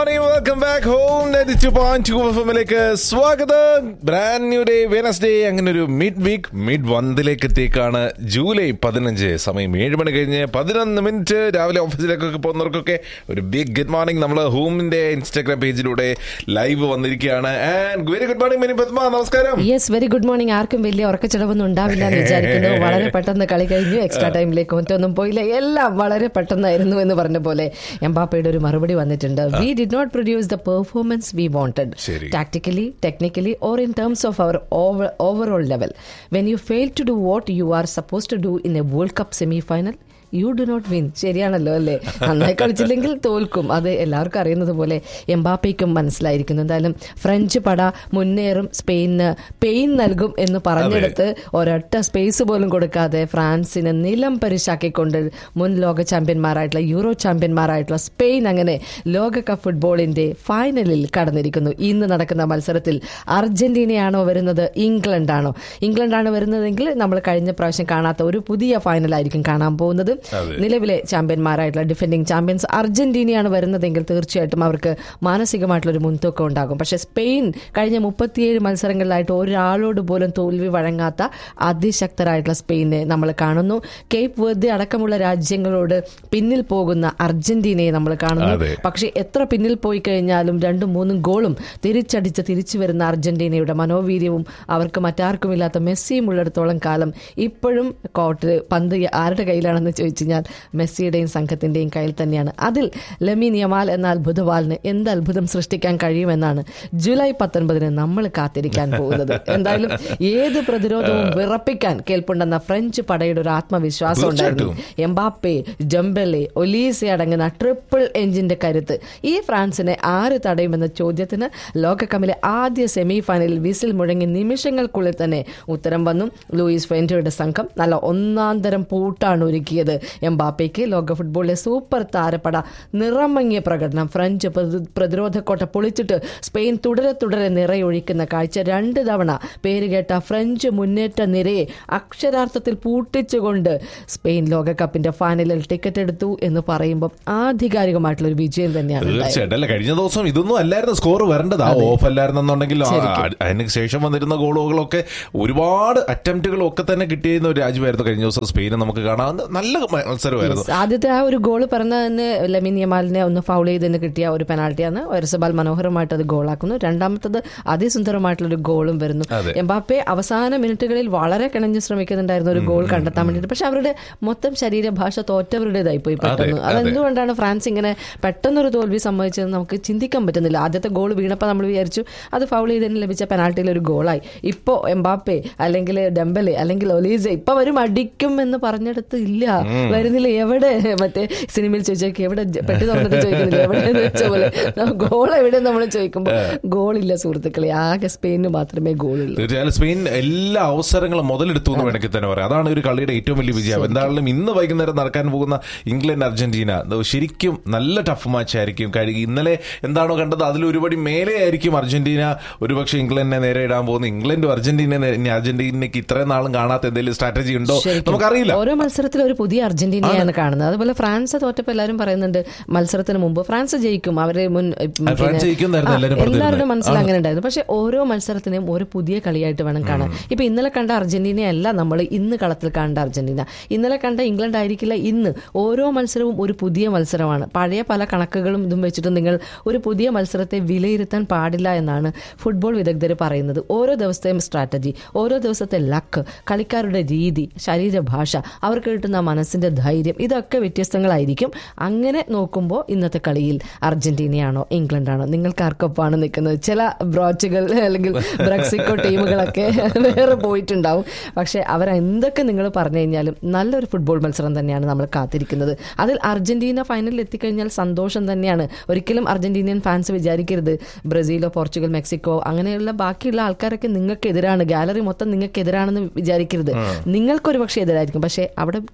Morning welcome back home two point two എഫിലേക്ക് സ്വാഗതം brand new day Wednesday അങ്ങനെ ഒരു മിഡ് വീക്ക് മിഡ് വന്തിലേക്ക് എത്തിയേക്കാണ് ജൂലൈ പതിനഞ്ച് സമയം ഏഴ് മണി കഴിഞ്ഞ് പതിനൊന്ന് മിനിറ്റ് രാവിലെ ഓഫീസിലേക്കൊക്കെ പോകുന്നവർക്കൊക്കെ ഒരു ബിഗ് ഗുഡ് മോർണിംഗ് നമ്മൾ ഹോമിന്റെ ഇൻസ്റ്റാഗ്രാം പേജിലൂടെ ലൈവ് വന്നിരിക്കുകയാണ് and very good morning Mini Padma നമസ്കാരം യെസ് വെരി ഗുഡ് മോർണിംഗ് ആർക്കും വലിയ ഉറക്കച്ചിടവൊന്നും ഉണ്ടാവില്ല എന്ന് വിചാരിക്കുന്നു വളരെ പെട്ടെന്ന് കളി കഴിഞ്ഞു എക്സ്ട്രാ ടൈമിലേക്ക് മറ്റൊന്നും പോയില്ല എല്ലാം വളരെ പെട്ടെന്നായിരുന്നു എന്ന് പറഞ്ഞ പോലെ എംബാപ്പയുടെ ഒരു മറുപടി വന്നിട്ടുണ്ട് we did not produce the performance we wanted ശരി. Tactically technically or in terms of our overall level when you fail to do what you are suppose to do in a world cup semi final you do not win ശരിയാണല്ലോ അല്ലേ നന്നായി കളിച്ചില്ലെങ്കിൽ തോൽക്കും അത് എല്ലാവർക്കും അറിയുന്നത് പോലെ എംബാപ്പയ്ക്കും മനസ്സിലായിരിക്കുന്നു എന്തായാലും ഫ്രഞ്ച് പട മുന്നേറും സ്പെയിനിന് പെയിൻ നൽകും എന്ന് പറഞ്ഞെടുത്ത് ഒരൊറ്റ സ്പേസ് പോലും കൊടുക്കാതെ ഫ്രാൻസിനെ നിലം പരിശാക്കിക്കൊണ്ട് മുൻ ലോക ചാമ്പ്യന്മാരായിട്ടുള്ള യൂറോ ചാമ്പ്യന്മാരായിട്ടുള്ള സ്പെയിൻ അങ്ങനെ ലോകകപ്പ് ഫുട്ബോളിന്റെ ഫൈനലിൽ കടന്നിരിക്കുന്നു ഇന്ന് നടക്കുന്ന മത്സരത്തിൽ അർജന്റീനയാണോ വരുന്നത് ഇംഗ്ലണ്ടാണോ ഇംഗ്ലണ്ടാണ് വരുന്നതെങ്കിൽ നമ്മൾ കഴിഞ്ഞ പ്രാവശ്യം കാണാത്ത ഒരു പുതിയ ഫൈനലായിരിക്കും കാണാൻ പോകുന്നത് അതെ. നിലവിലെ ചാമ്പ്യന്മാരായിട്ടുള്ള ഡിഫെൻഡിംഗ് ചാമ്പ്യൻസ് അർജന്റീനയാണ് വരുന്നതെങ്കിൽ തീർച്ചയായിട്ടും അവർക്ക് മാനസികമായിട്ടുള്ള ഒരു മുൻതൂക്കം ഉണ്ടാകും പക്ഷെ സ്പെയിൻ കഴിഞ്ഞ മുപ്പത്തിയേഴ് മത്സരങ്ങളിലായിട്ട് ഒരാളോട് പോലും തോൽവി വഴങ്ങാത്ത അതിശക്തരായിട്ടുള്ള സ്പെയിനെ നമ്മൾ കാണുന്നു കേപ്പ് വെർദെ അടക്കമുള്ള രാജ്യങ്ങളോട് പിന്നിൽ പോകുന്ന അർജന്റീനയെ നമ്മൾ കാണുന്നു അതെ. പക്ഷെ എത്ര പിന്നിൽ പോയി കഴിഞ്ഞാലും രണ്ടും മൂന്നും ഗോളും തിരിച്ചടിച്ച് തിരിച്ചു വരുന്ന അർജന്റീനയുടെ മനോവീര്യവും അവർക്ക് മറ്റാർക്കും ഇല്ലാത്ത മെസ്സിയും ഉള്ളിടത്തോളം കാലം ഇപ്പോഴും കോർട്ടിൽ പന്ത് ആരുടെ കയ്യിലാണെന്ന് ചോദിച്ചു കഴിഞ്ഞാൽ മെസ്സിയുടെയും സംഘത്തിന്റെയും കയ്യിൽ തന്നെയാണ് അതിൽ ലമീൻ യമാൽ എന്ന അത്ഭുതവാലിന് എന്ത് അത്ഭുതം സൃഷ്ടിക്കാൻ കഴിയുമെന്നാണ് ജൂലൈ പത്തൊൻപതിന് നമ്മൾ കാത്തിരിക്കാൻ പോകുന്നത് എന്തായാലും ഏത് പ്രതിരോധവും വിറപ്പിക്കാൻ കേൾപ്പുണ്ടെന്ന ഫ്രഞ്ച് പടയുടെ ഒരു ആത്മവിശ്വാസം ഉണ്ടായിരുന്നു എംബാപ്പെ ജംബെലെ ഒലീസെ അടങ്ങുന്ന ട്രിപ്പിൾ എഞ്ചിന്റെ കരുത്ത് ഈ ഫ്രാൻസിനെ ആര് തടയുമെന്ന ചോദ്യത്തിന് ലോകകപ്പിലെ ആദ്യ സെമി ഫൈനലിൽ വിസിൽ മുഴങ്ങി നിമിഷങ്ങൾക്കുള്ളിൽ തന്നെ ഉത്തരം വന്നു ലൂയിസ് ഫെൻറ്റോയുടെ സംഘം നല്ല ഒന്നാം തരം പൂട്ടാണ് ഒരുക്കിയത് എംബാപ്പയ്ക്ക് ലോക ഫുട്ബോളിലെ സൂപ്പർ താരപ്പട നിറമങ്ങിയ പ്രകടനം ഫ്രഞ്ച് പ്രതി- പ്രതിരോധ കോട്ട പൊളിച്ചിട്ട് സ്പെയിൻ തുടരെ തുടരെ നിറയൊഴിക്കുന്ന കാഴ്ച രണ്ട് തവണ പേരുകേട്ട ഫ്രഞ്ച് മുന്നേറ്റ നിരയെ അക്ഷരാർത്ഥത്തിൽ പൂട്ടിച്ചുകൊണ്ട് സ്പെയിൻ ലോകകപ്പിന്റെ ഫൈനലിൽ ടിക്കറ്റ് എടുത്തു എന്ന് പറയുമ്പോൾ ആധികാരികമായിട്ടുള്ള ഒരു വിജയം തന്നെയാണ് ഉണ്ടായത്. തീർച്ചയായിട്ടും അല്ല കഴിഞ്ഞ ദിവസം ഇതൊന്നും അല്ലായിരുന്നു സ്കോർ വരേണ്ടത് ആ ഓഫ് അല്ലായിരുന്നെന്നുണ്ടെങ്കിൽ ആ, ശരിക്കും. അതിന് ശേഷം വന്നിരുന്ന ഗോളുകളൊക്കെ ഒരുപാട് അറ്റംപ്റ്റുകളും ഒക്കെ തന്നെ കിട്ടിയിരുന്ന ഒരു രാജ്യമായിരുന്നു കഴിഞ്ഞ ദിവസം സ്പെയിന് നമുക്ക് കാണാൻ നല്ല മത്സരമായിരുന്നു Yes. ആദ്യത്തെ ആ ഒരു ഗോൾ പറഞ്ഞ തന്നെ ലമിൻ യമാലിനെ ഒന്ന് ഫൗൾ ചെയ്തതിന് കിട്ടിയ ഒരു പെനാൾട്ടിയാണ് ഒരസബാൽ മനോഹരമായിട്ട് അത് ഗോളാക്കുന്നു രണ്ടാമത്തത് അതിസുന്ദരമായിട്ടുള്ള ഒരു ഗോളും വരുന്നു അതെ. എംബാപ്പെ അവസാന മിനിറ്റുകളിൽ വളരെ കിണഞ്ഞ് ശ്രമിക്കുന്നുണ്ടായിരുന്നു ഒരു ഗോൾ കണ്ടെത്താൻ വേണ്ടിയിട്ട് പക്ഷെ അവരുടെ മൊത്തം ശരീരഭാഷ തോറ്റവരുടേതായി പോയി പെട്ടെന്ന് അതെ. അതെന്തുകൊണ്ടാണ് ഫ്രാൻസ് ഇങ്ങനെ പെട്ടെന്നൊരു തോൽവി സംഭവിച്ചത് നമുക്ക് ചിന്തിക്കാൻ പറ്റുന്നില്ല ആദ്യത്തെ ഗോൾ വീണപ്പോൾ നമ്മൾ വിചാരിച്ചു അത് ഫൗൾ ചെയ്തതിന് ലഭിച്ച പെനാൾട്ടിയിൽ ഒരു ഗോളായി ഇപ്പോൾ എംബാപ്പെ അല്ലെങ്കിൽ ഡെമ്പലെ അല്ലെങ്കിൽ ഒലീസ ഇപ്പൊ വരും അടിക്കും എന്ന് പറഞ്ഞെടുത്ത് ഇല്ല വരുന്നില്ല എവിടെ മറ്റേ സിനിമയിൽ ചോദിച്ചേക്ക് എവിടെ ജ- പെട്ടി തുറന്നിട്ട് ചോദിക്കുന്നില്ല എവിടെ എന്ന് വെച്ച പോലെ ഗോൾ എവിടെ നമ്മൾ ചോദിക്കുമ്പോൾ ഗോളില്ല സുഹൃത്തുക്കളെ ആകെ സ്പെയിനിന് മാത്രമേ ഗോളുള്ളൂ തീർച്ചയായും സ്പെയിൻ എല്ലാ അവസരങ്ങളും മുതലെടുത്തു എന്ന് വേണമെങ്കിൽ തന്നെ പറയാം അതാണ് ഒരു കളിയുടെ ഏറ്റവും വലിയ വിജയം എന്താണെങ്കിലും ഇന്ന് വൈകുന്നേരം നടക്കാൻ പോകുന്ന ഇംഗ്ലണ്ട് അർജന്റീന ഇത് ശരിക്കും നല്ല ടഫ് മാച്ച് ആയിരിക്കും കാര്യം ഇന്നലെ എന്താണോ കണ്ടത് അതിൽ ഒരുപടി മേലെ ആയിരിക്കും അർജന്റീന ഒരുപക്ഷെ ഇംഗ്ലണ്ടിനെ നേരെ ഇടാൻ പോകുന്നത് ഇംഗ്ലണ്ടും അർജന്റീന ഇനി അർജന്റീനയ്ക്ക് ഇത്രയും നാളും കാണാത്ത എന്തെങ്കിലും സ്ട്രാറ്റജി ഉണ്ടോ ശരിക്കും. നമുക്കറിയില്ല ഓരോ മത്സരത്തിലും ഒരു പുതിയ അർജന്റീനയാണ് കാണുന്നത് അതുപോലെ ഫ്രാൻസ് തോറ്റപ്പോൾ എല്ലാവരും പറയുന്നുണ്ട് മത്സരത്തിന് മുമ്പ് ഫ്രാൻസ് ജയിക്കും അവര് മുൻ ഉം, ആ, ഫ്രാൻസ് ജയിക്കുമെന്നായിരുന്നു ആ, എല്ലാവരും പറഞ്ഞിരുന്നത്. എല്ലാവരുടെ മനസ്സിൽ അങ്ങനെ ഉണ്ടായിരുന്നു പക്ഷെ ഓരോ മത്സരത്തിനെയും ഒരു പുതിയ കളിയായിട്ട് വേണം കാണാൻ ഇപ്പൊ ഇന്നലെ കണ്ട അർജന്റീനയല്ല നമ്മൾ ഇന്ന് കളത്തിൽ കണ്ട അർജന്റീന ഇന്നലെ കണ്ട ഇംഗ്ലണ്ട് ആയിരിക്കില്ല ഇന്ന് ഓരോ മത്സരവും ഒരു പുതിയ മത്സരമാണ് പഴയ പല കണക്കുകളും ഇതും വെച്ചിട്ട് നിങ്ങൾ ഒരു പുതിയ മത്സരത്തെ വിലയിരുത്താൻ പാടില്ല എന്നാണ് ഫുട്ബോൾ വിദഗ്ധർ പറയുന്നത് ഓരോ ദിവസത്തെയും സ്ട്രാറ്റജി ഓരോ ദിവസത്തെ ലക്ക് കളിക്കാരുടെ രീതി ശരീരഭാഷ അവർക്ക് കിട്ടുന്ന മനസ്സിന്റെ ധൈര്യം ഇതൊക്കെ വ്യത്യസ്തങ്ങളായിരിക്കും അങ്ങനെ നോക്കുമ്പോൾ ഇന്നത്തെ കളിയിൽ അർജന്റീനയാണോ ഇംഗ്ലണ്ടാണോ നിങ്ങൾക്ക് ആർക്കൊപ്പമാണ് നിൽക്കുന്നത് ചില ബ്രോച്ചുകൾ അല്ലെങ്കിൽ ബ്രക്സിക്കോ ടീമുകളൊക്കെ വേറെ പോയിട്ടുണ്ടാവും പക്ഷെ അവർ എന്തൊക്കെ നിങ്ങൾ പറഞ്ഞു കഴിഞ്ഞാലും നല്ലൊരു ഫുട്ബോൾ മത്സരം തന്നെയാണ് നമ്മൾ കാത്തിരിക്കുന്നത് അതിൽ അർജന്റീന ഫൈനലിൽ എത്തിക്കഴിഞ്ഞാൽ സന്തോഷം തന്നെയാണ് ഒരിക്കലും അർജന്റീനിയൻ ഫാൻസ് വിചാരിക്കരുത് ബ്രസീലോ പോർച്ചുഗൽ മെക്സിക്കോ അങ്ങനെയുള്ള ബാക്കിയുള്ള ആൾക്കാരൊക്കെ നിങ്ങൾക്കെതിരാണ് ഗാലറി മൊത്തം നിങ്ങൾക്കെതിരാണെന്ന് വിചാരിക്കരുത് നിങ്ങൾക്കൊരു പക്ഷേ എതിരായിരിക്കും പക്ഷേ അവിടെ ലിയണൽ മെസ്സി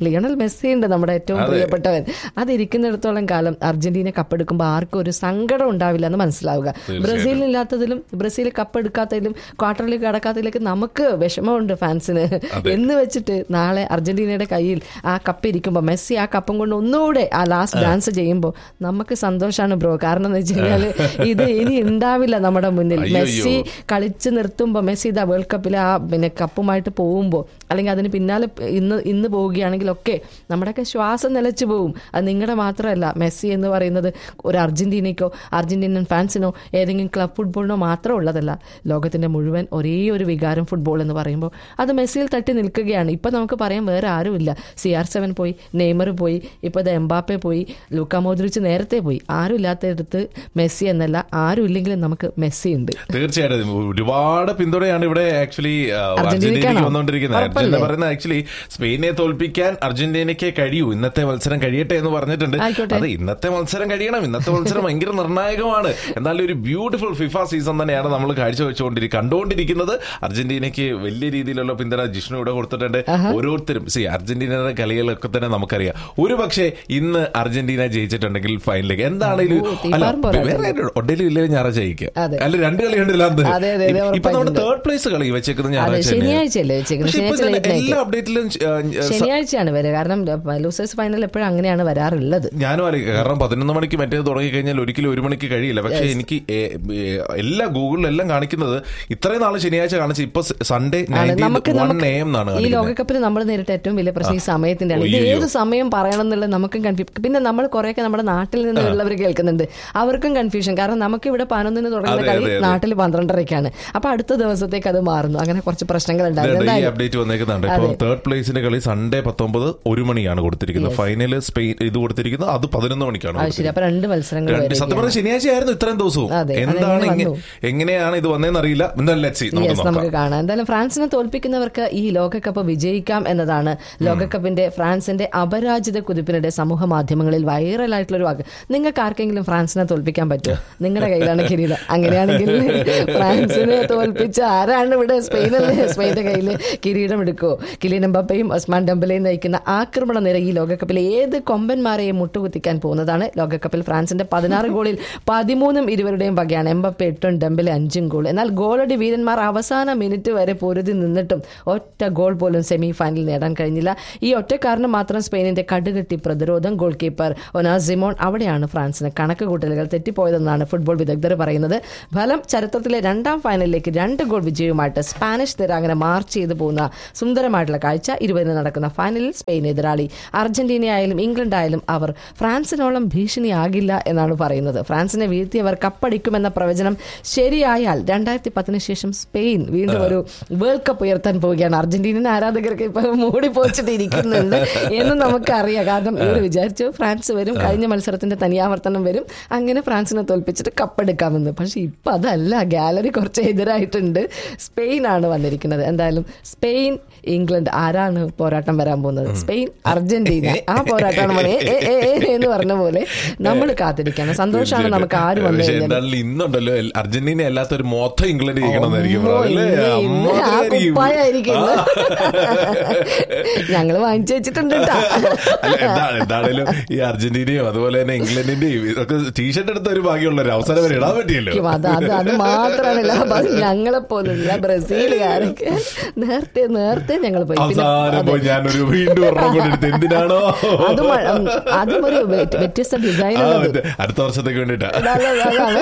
മെസ്സി ഉണ്ട് നമ്മുടെ ഏറ്റവും പ്രിയപ്പെട്ടവൻ അതിരിക്കുന്നിടത്തോളം കാലം അർജന്റീന കപ്പെടുക്കുമ്പോൾ ആർക്കും ഒരു സങ്കടം ഉണ്ടാവില്ല എന്ന് മനസ്സിലാവുക ബ്രസീലിനില്ലാത്തതിലും ബ്രസീൽ കപ്പെടുക്കാത്തതിലും ക്വാർട്ടറിൽ കടക്കാത്തതിലേക്ക് നമുക്ക് വിഷമമുണ്ട് ഫാൻസിന് എന്ന് വെച്ചിട്ട് നാളെ അർജന്റീനയുടെ കയ്യിൽ ആ കപ്പ് ഇരിക്കുമ്പോൾ മെസ്സി ആ കപ്പും കൊണ്ട് ഒന്നുകൂടെ ആ ലാസ്റ്റ് ഡാൻസ് ചെയ്യുമ്പോൾ നമുക്ക് സന്തോഷമാണ് ബ്രോ കാരണം എന്ന് വെച്ച് കഴിഞ്ഞാല് ഇത് ഇനി ഉണ്ടാവില്ല നമ്മുടെ മുന്നിൽ അയ്യോ, മെസ്സി കളിച്ച് നിർത്തുമ്പോൾ മെസ്സി ഇതാ വേൾഡ് കപ്പിൽ ആ പിന്നെ കപ്പുമായിട്ട് പോകുമ്പോൾ അല്ലെങ്കിൽ അതിന് പിന്നാലെ ഇന്ന് ഇന്ന് പോവുകയാണെങ്കിലൊക്കെ നമ്മുടെയൊക്കെ ശ്വാസം നിലച്ചു പോകും അത് നിങ്ങളുടെ മാത്രമല്ല മെസ്സി എന്ന് പറയുന്നത് ഒരു അർജന്റീനയ്ക്കോ അർജന്റീനൻ ഫാൻസിനോ ഏതെങ്കിലും ക്ലബ് ഫുട്ബോളിനോ മാത്രം ഉള്ളതല്ല ലോകത്തിന്റെ മുഴുവൻ ഒരേ ഒരു വികാരം ഫുട്ബോൾ എന്ന് പറയുമ്പോൾ അത് മെസ്സിയിൽ തട്ടി നിൽക്കുകയാണ് ഇപ്പൊ നമുക്ക് പറയാൻ വേറെ ആരുമില്ല സി ആർ സെവൻ പോയി നെയ്മർ പോയി ഇപ്പൊ ഇത് എംബാപ്പെ പോയി ലൂക്ക മോദ്രിച്ച് നേരത്തെ പോയി ആരും ഇല്ലാത്തടുത്ത് മെസ്സി എന്നല്ല ആരും ഇല്ലെങ്കിലും നമുക്ക് മെസ്സി ഉണ്ട് തീർച്ചയായിട്ടും ഒരുപാട് പിന്തുണയാണ് ഇവിടെ ആക്ച്വലി അർജന്റീനയ്ക്കാണോ? അർജന്റീനയ്ക്ക് വന്നുകൊണ്ടിരിക്കുന്നത് ഉറപ്പല്ലേ? അർജന്റീന പറയുന്നത് ആക്ച്വലി സ്പെയിനെ തോൽപ്പിക്കാൻ അർജന്റീനയ്ക്ക് കഴിയൂ ഇന്നത്തെ മത്സരം കഴിയട്ടെ എന്ന് പറഞ്ഞിട്ടുണ്ട് ആയിക്കോട്ടെ. അത് ഇന്നത്തെ മത്സരം കഴിയണം ഇന്നത്തെ മത്സരം ഭയങ്കര നിർണായകമാണ് എന്നാലും ഒരു ബ്യൂട്ടിഫുൾ ഫിഫ സീസൺ തന്നെയാണ് നമ്മൾ കാഴ്ചവെച്ചുകൊണ്ടിരിക്കുന്നത് കണ്ടുകൊണ്ടിരിക്കുന്നത് അർജന്റീനയ്ക്ക് വലിയ രീതിയിലുള്ള പിന്തുണ ജിഷ്ണു ഇവിടെ കൊടുത്തിട്ടുണ്ട് ഓരോരുത്തരും സി അർജന്റീനയുടെ കളികളൊക്കെ തന്നെ നമുക്കറിയാം ഒരു പക്ഷേ ഇന്ന് അർജന്റീന ജയിച്ചിട്ടുണ്ടെങ്കിൽ ഫൈനലിലേക്ക് എന്താണെങ്കിലും ഓ, അല്ല തീപ്പാറും പോരാട്ടം. വേറെ ഒഡേലും ഇല്ലെങ്കിൽ ഞായറാഴ്ച ജയിക്കുക അതെ. അല്ല രണ്ട് കളി ഉണ്ടല്ലോ അത് അതെ, അതെ, അതെ, ഇപ്പൊ നമ്മുടെ ഉറപ്പായിട്ടുണ്ട്. തേർഡ് പ്ലേസ് കളി വെച്ചേക്കുന്നത് അതെ ഞായറാഴ്ച തന്നെയാണ്. ശനിയാഴ്ചയല്ലേ വെച്ചേക്കുന്നത് പക്ഷേ ഇപ്പൊ ശനിയാഴ്ച തന്നെ late night. എല്ലാ അപ്ഡേറ്റിലും ആ, സ- ശനിയാഴ്ചയാണ് വരിക കാരണം ലൂസേഴ്സ് ഫൈനൽ എപ്പോഴും അങ്ങനെയാണ് വരാറുള്ളത് ഞാനും അറിയാം കാരണം പതിനൊന്ന് മണിക്ക് മറ്റേത് തുടങ്ങി കഴിഞ്ഞാൽ ഒരിക്കലും ഒരു മണിക്ക് കഴിയില്ല പക്ഷെ എനിക്ക് ഏ- ഏ- എല്ലാ ഗൂഗിളിലെല്ലാം കാണിക്കുന്നത് ഇത്രയും നാള് ശനിയാഴ്ച കാണിച്ച് ഇപ്പൊ സൺഡേ ആണ്. നമുക്ക് വൺ നമുക്ക് എ എം എന്നാണ് ഈ കാണിക്കുന്നത് ലോകകപ്പിൽ നമ്മൾ നേരിട്ട ഏറ്റവും വലിയ പ്രശ്നം ഈ സമയത്തിന്റെയാണ് ഇത് ഒയ്യോ. ഏത് സമയം പറയണം എന്നുള്ളത് നമുക്കും കൺഫ്യൂഷൻ പിന്നെ നമ്മൾ കുറെയൊക്കെ നമ്മുടെ നാട്ടിൽ നിന്നുള്ളവർ കേൾക്കുന്നുണ്ട് അവർക്കും കൺഫ്യൂഷൻ കാരണം നമുക്ക് ഇവിടെ പതിനൊന്നിന് തുടങ്ങുന്ന അതെ, കളി അതെ, അതെ. നാട്ടിൽ പന്ത്രണ്ടരയ്ക്കാണ് അപ്പൊ അടുത്ത ദിവസത്തേക്ക് അത് മാറുന്നു അങ്ങനെ കുറച്ച് പ്രശ്നങ്ങൾ ഉണ്ടായിരുന്നു ഈ എന്തായാലും അപ്ഡേറ്റ് വന്നേക്കുന്നുണ്ട് ഇപ്പൊ തേർഡ് പ്ലേസിന്റെ കളി സൺഡേ പത്തൊമ്പത് ഒരു മണിയാണ് കൊടുത്തിരിക്കുന്നത് ഫൈനല് സ്പെയിൻ ഇത് കൊടുത്തിരിക്കുന്നത് അത് പതിനൊന്ന് മണിക്കാണ് അത് ശരി അപ്പൊ രണ്ട് മത്സരങ്ങൾ രണ്ട് സത്യം പറഞ്ഞ ശനിയാഴ്ച ആയിരുന്നു ഇത്രയും ദിവസവും അതെ, എന്താണ് അതെങ്ങനെ ഇങ്ങ- വന്നു? എങ്ങനെയാണ് ഇത് വന്നതെന്ന് അറിയില്ല എന്തായാലും ലെറ്റ്സ് സീ നമുക്ക് യെസ് നോക്കാം നമുക്ക് കാണാം എന്തായാലും ഫ്രാൻസിനെ തോൽപ്പിക്കുന്നവർക്ക് ഈ ലോകകപ്പ് വിജയിക്കാം എന്നതാണ് ലോകകപ്പിന്റെ ഫ്രാൻസിന്റെ അപരാജിത കുതിപ്പിനിടെ സമൂഹ മാധ്യമങ്ങളിൽ വൈറലായിട്ടുള്ള ഒരു വാക്ക് നിങ്ങൾക്ക് ആർക്കെങ്കിലും ഫ്രാൻസിനെ തോൽപ്പിക്കാൻ പറ്റുമോ നിങ്ങളുടെ കയ്യിലാണ് കിരീടം അങ്ങനെയാണെങ്കിൽ ഫ്രാൻസിനെ തോൽപ്പിച്ച ആരാണ് ഇവിടെ സ്പെയിനല്ലേ സ്പെയിന്റെ കയ്യിൽ കിരീടം എടുക്കുമോ കിലിയൻ എംബാപ്പയും ഒസ്മാൻ ഡംബലയും നയിക്കുന്ന ആക്രമണ നിര ഈ ലോകകപ്പിലെ ഏത് കൊമ്പന്മാരെയും മുട്ടുകുത്തിക്കാൻ പോകുന്നതാണ് ലോകകപ്പിൽ ഫ്രാൻസിന്റെ പതിനാറ് ഗോളിൽ പതിമൂന്നും ഇരുവരുടെയും വകയാണ് എംബപ്പെ എട്ടും ഡെമ്പലെ അഞ്ചും ഗോൾ എന്നാൽ ഗോളടി വീരന്മാർ അവസാന മിനിറ്റ് വരെ പൊരുതി നിന്നിട്ടും ഒറ്റ ഗോൾ പോലും സെമി ഫൈനൽ നേടാൻ കഴിഞ്ഞില്ല ഈ ഒറ്റ കാരണം മാത്രം സ്പെയിനിന്റെ കടുകെട്ടി പ്രതിരോധം ഗോൾ കീപ്പർ ഒനാസിമോൺ അവിടെയാണ് ഫ്രാൻസിന് കണക്ക് കൂട്ടലുകൾ തെറ്റിപ്പോയതെന്നാണ് ഫുട്ബോൾ വിദഗ്ധർ പറയുന്നത് ഫലം ചരിത്രത്തിലെ രണ്ടാം ഫൈനലിലേക്ക് രണ്ട് ഗോൾ വിജയവുമായിട്ട് സ്പാനിഷ് നിര അങ്ങനെ മാർച്ച് ചെയ്തു പോകുന്ന സുന്ദരമായിട്ടുള്ള കാഴ്ച ഇരുപതിന് നടക്കുന്ന ഫൈനലിൽ സ്പെയിൻ എതിരാളി അർജന്റീന ആയാലും ഇംഗ്ലണ്ട് ആയാലും അവർ ഫ്രാൻസിനോളം ഭീഷണിയാകില്ല എന്നാണ് പറയുന്നത് ഫ്രാൻസിനെ വീഴ്ത്തിയവർ കപ്പടിക്കുമെന്ന പ്രവചനം ശരിയായാൽ രണ്ടായിരത്തി പത്തിന് ശേഷം സ്പെയിൻ വീണ്ടും ഒരു വേൾഡ് കപ്പ് ഉയർത്താൻ പോവുകയാണ് അർജന്റീനൻ ആരാധകർക്ക് ഇപ്പൊ മൂടി പോച്ചിട്ട് ഇരിക്കുന്നുണ്ട് എന്ന് നമുക്കറിയാം കാരണം ഇവർ വിചാരിച്ചു ഫ്രാൻസ് വരും കഴിഞ്ഞ മത്സരത്തിന്റെ തനിയാവർത്തനം വരും അങ്ങനെ ഫ്രാൻസിനെ തോൽപ്പിച്ചിട്ട് കപ്പെടുക്കാമെന്ന് പക്ഷെ ഇപ്പൊ അതല്ല ഗാലറി കുറച്ച് എതിരായിട്ടുണ്ട് സ്പെയിൻ ആണ് വന്നിരിക്കുന്നത് എന്തായാലും സ്പെയിൻ ഇംഗ്ലണ്ട് ആരാണ് പോരാട്ടം വരാൻ പോകുന്നത് സ്പെയിൻ അർജന്റീന ആ പോരാട്ടമാണ് മോനെ. ഏ, ഏ, ഏ, ഏ എന്ന് പറഞ്ഞ പോലെ നമ്മൾ കാത്തിരിക്കണം സന്തോഷമാണ് നമുക്ക് ആര് വന്നു പക്ഷെ കഴിഞ്ഞാൽ എന്തായാലും ഇന്നുണ്ടല്ലോ എൽ- അർജന്റീന അല്ലാത്തൊരു മൊത്തം ഇംഗ്ലണ്ട് ജയിക്കണമെന്നായിരിക്കും അമ്മോ, പറയുന്നത്. അല്ലേ? ഇന്ന് ഇന്ന് ആ അമ്മാതിരി- കുപ്പായായിരിക്കും ഇന്ന്. ആ. ഞങ്ങള് വാങ്ങിച്ചു വെച്ചിട്ടുണ്ട് കേട്ടാ അല്ല, എന്താ- എന്താണേലും ഈ അർജന്റീനയും അതുപോലെ തന്നെ ഇംഗ്ലണ്ടിന്റെയും ഇതൊക്കെ ടീഷർട്ട് എടുത്ത ഒരു ഭാഗ്യമുള്ള ഒരു അവസരം വരെ ഇടാൻ പറ്റിയല്ലോ ശരിക്കും അത് അത് അത് മാത്രമാണ് ലാഭം ഞങ്ങളെ പോലുള്ള ബ്രസീലുകാരൊക്കെ നേരത്തെ നേരത്തെ ഞങ്ങൾ പോയി പിന്നെ അവസാനം പോയി ഞാനൊരു വീണ്ടും ഒരെണ്ണം കൂടി എടുത്ത് എന്തിനാണോ അതും മ- ഉം, അതും ഒരു വ്യ- വ്യത്യസ്ത ഡിസൈൻ ആ, ഉള്ളത് മറ്റേ അടുത്ത വർഷത്തേക്ക് വേണ്ടിട്ടാ അതാണ്, അതാണ്.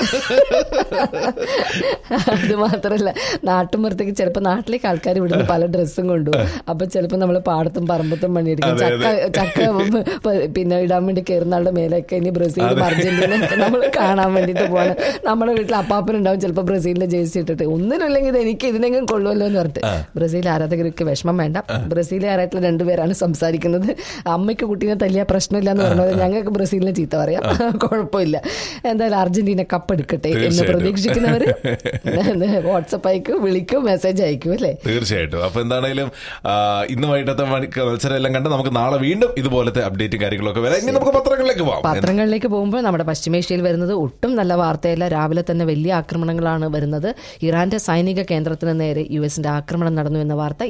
അത് മാത്രല്ല നാട്ടുമ്പുറത്തേക്ക് ചിലപ്പോ നാട്ടിലേക്ക് ആൾക്കാർ ഇവിടുന്ന് പല ഡ്രസ്സും കൊണ്ടുപോകും അപ്പൊ ചിലപ്പോ നമ്മള് പാടത്തും പറമ്പത്തും പണിയെടുക്കും അതെ, ചക്ക ചക്ക പ- പിന്നെ ഇടാൻ വേണ്ടി കയറുന്ന ആളുടെ മേലൊക്കെ ഇനി ബ്രസീലും അർജന്റീന നമ്മൾ കാണാൻ വേണ്ടിട്ട് പോവാണ് നമ്മുടെ വീട്ടിൽ അപ്പാപ്പനുണ്ടാവും ചിലപ്പോ ബ്രസീലിന്റെ ജേഴ്സി ഇട്ടിട്ട് ഒന്നിനുമില്ലെങ്കിൽ ഇത് എനിക്ക് ഇതിനെങ്കിലും കൊള്ളുമല്ലോ എന്ന് പറഞ്ഞിട്ട് ബ്രസീൽ ആരാധകർക്ക് വിഷമം വേണ്ട ബ്രസീലുകാരായിട്ടുള്ള രണ്ടുപേരാണ് സംസാരിക്കുന്നത് അമ്മയ്ക്ക് കുട്ടീനെ തല്ലിയ പ്രശ്നമില്ല എന്ന് പറഞ്ഞത് ഞങ്ങൾക്ക് ബ്രസീലിനെ ചീത്ത പറയാം കുഴപ്പമില്ല എന്തായാലും അർജന്റീന കപ്പ് എടുക്കട്ടെ എന്ന് തീർച്ചയായിട്ടും. പ്രതീക്ഷിക്കുന്നവര് വാട്സപ്പ് അയക്കും വിളിക്കും മെസ്സേജ് അയക്കും അല്ലേ തീർച്ചയായിട്ടും അപ്പൊ എന്താണേലും ആ, ഇന്ന് വൈകിട്ടത്തെ മണി- മത്സരം എല്ലാം കണ്ട് നമുക്ക് നാളെ വീണ്ടും ഇതുപോലത്തെ അപ്ഡേറ്റും കാര്യങ്ങളൊക്കെ വരാം ഇനി നമുക്ക് പത്രങ്ങളിലേക്ക് പോവാം പത്രങ്ങളിലേക്ക് പോകുമ്പോൾ നമ്മുടെ പശ്ചിമേഷ്യയിൽ വരുന്നത് ഒട്ടും നല്ല വാർത്തയല്ല രാവിലെ തന്നെ വലിയ ആക്രമണങ്ങളാണ് വരുന്നത് ഇറാന്റെ സൈനിക കേന്ദ്രത്തിന് നേരെ യു എസിന്റെ ആക്രമണം നടന്നു എന്ന വാർത്ത ഇറാൻ പ്രത്യേക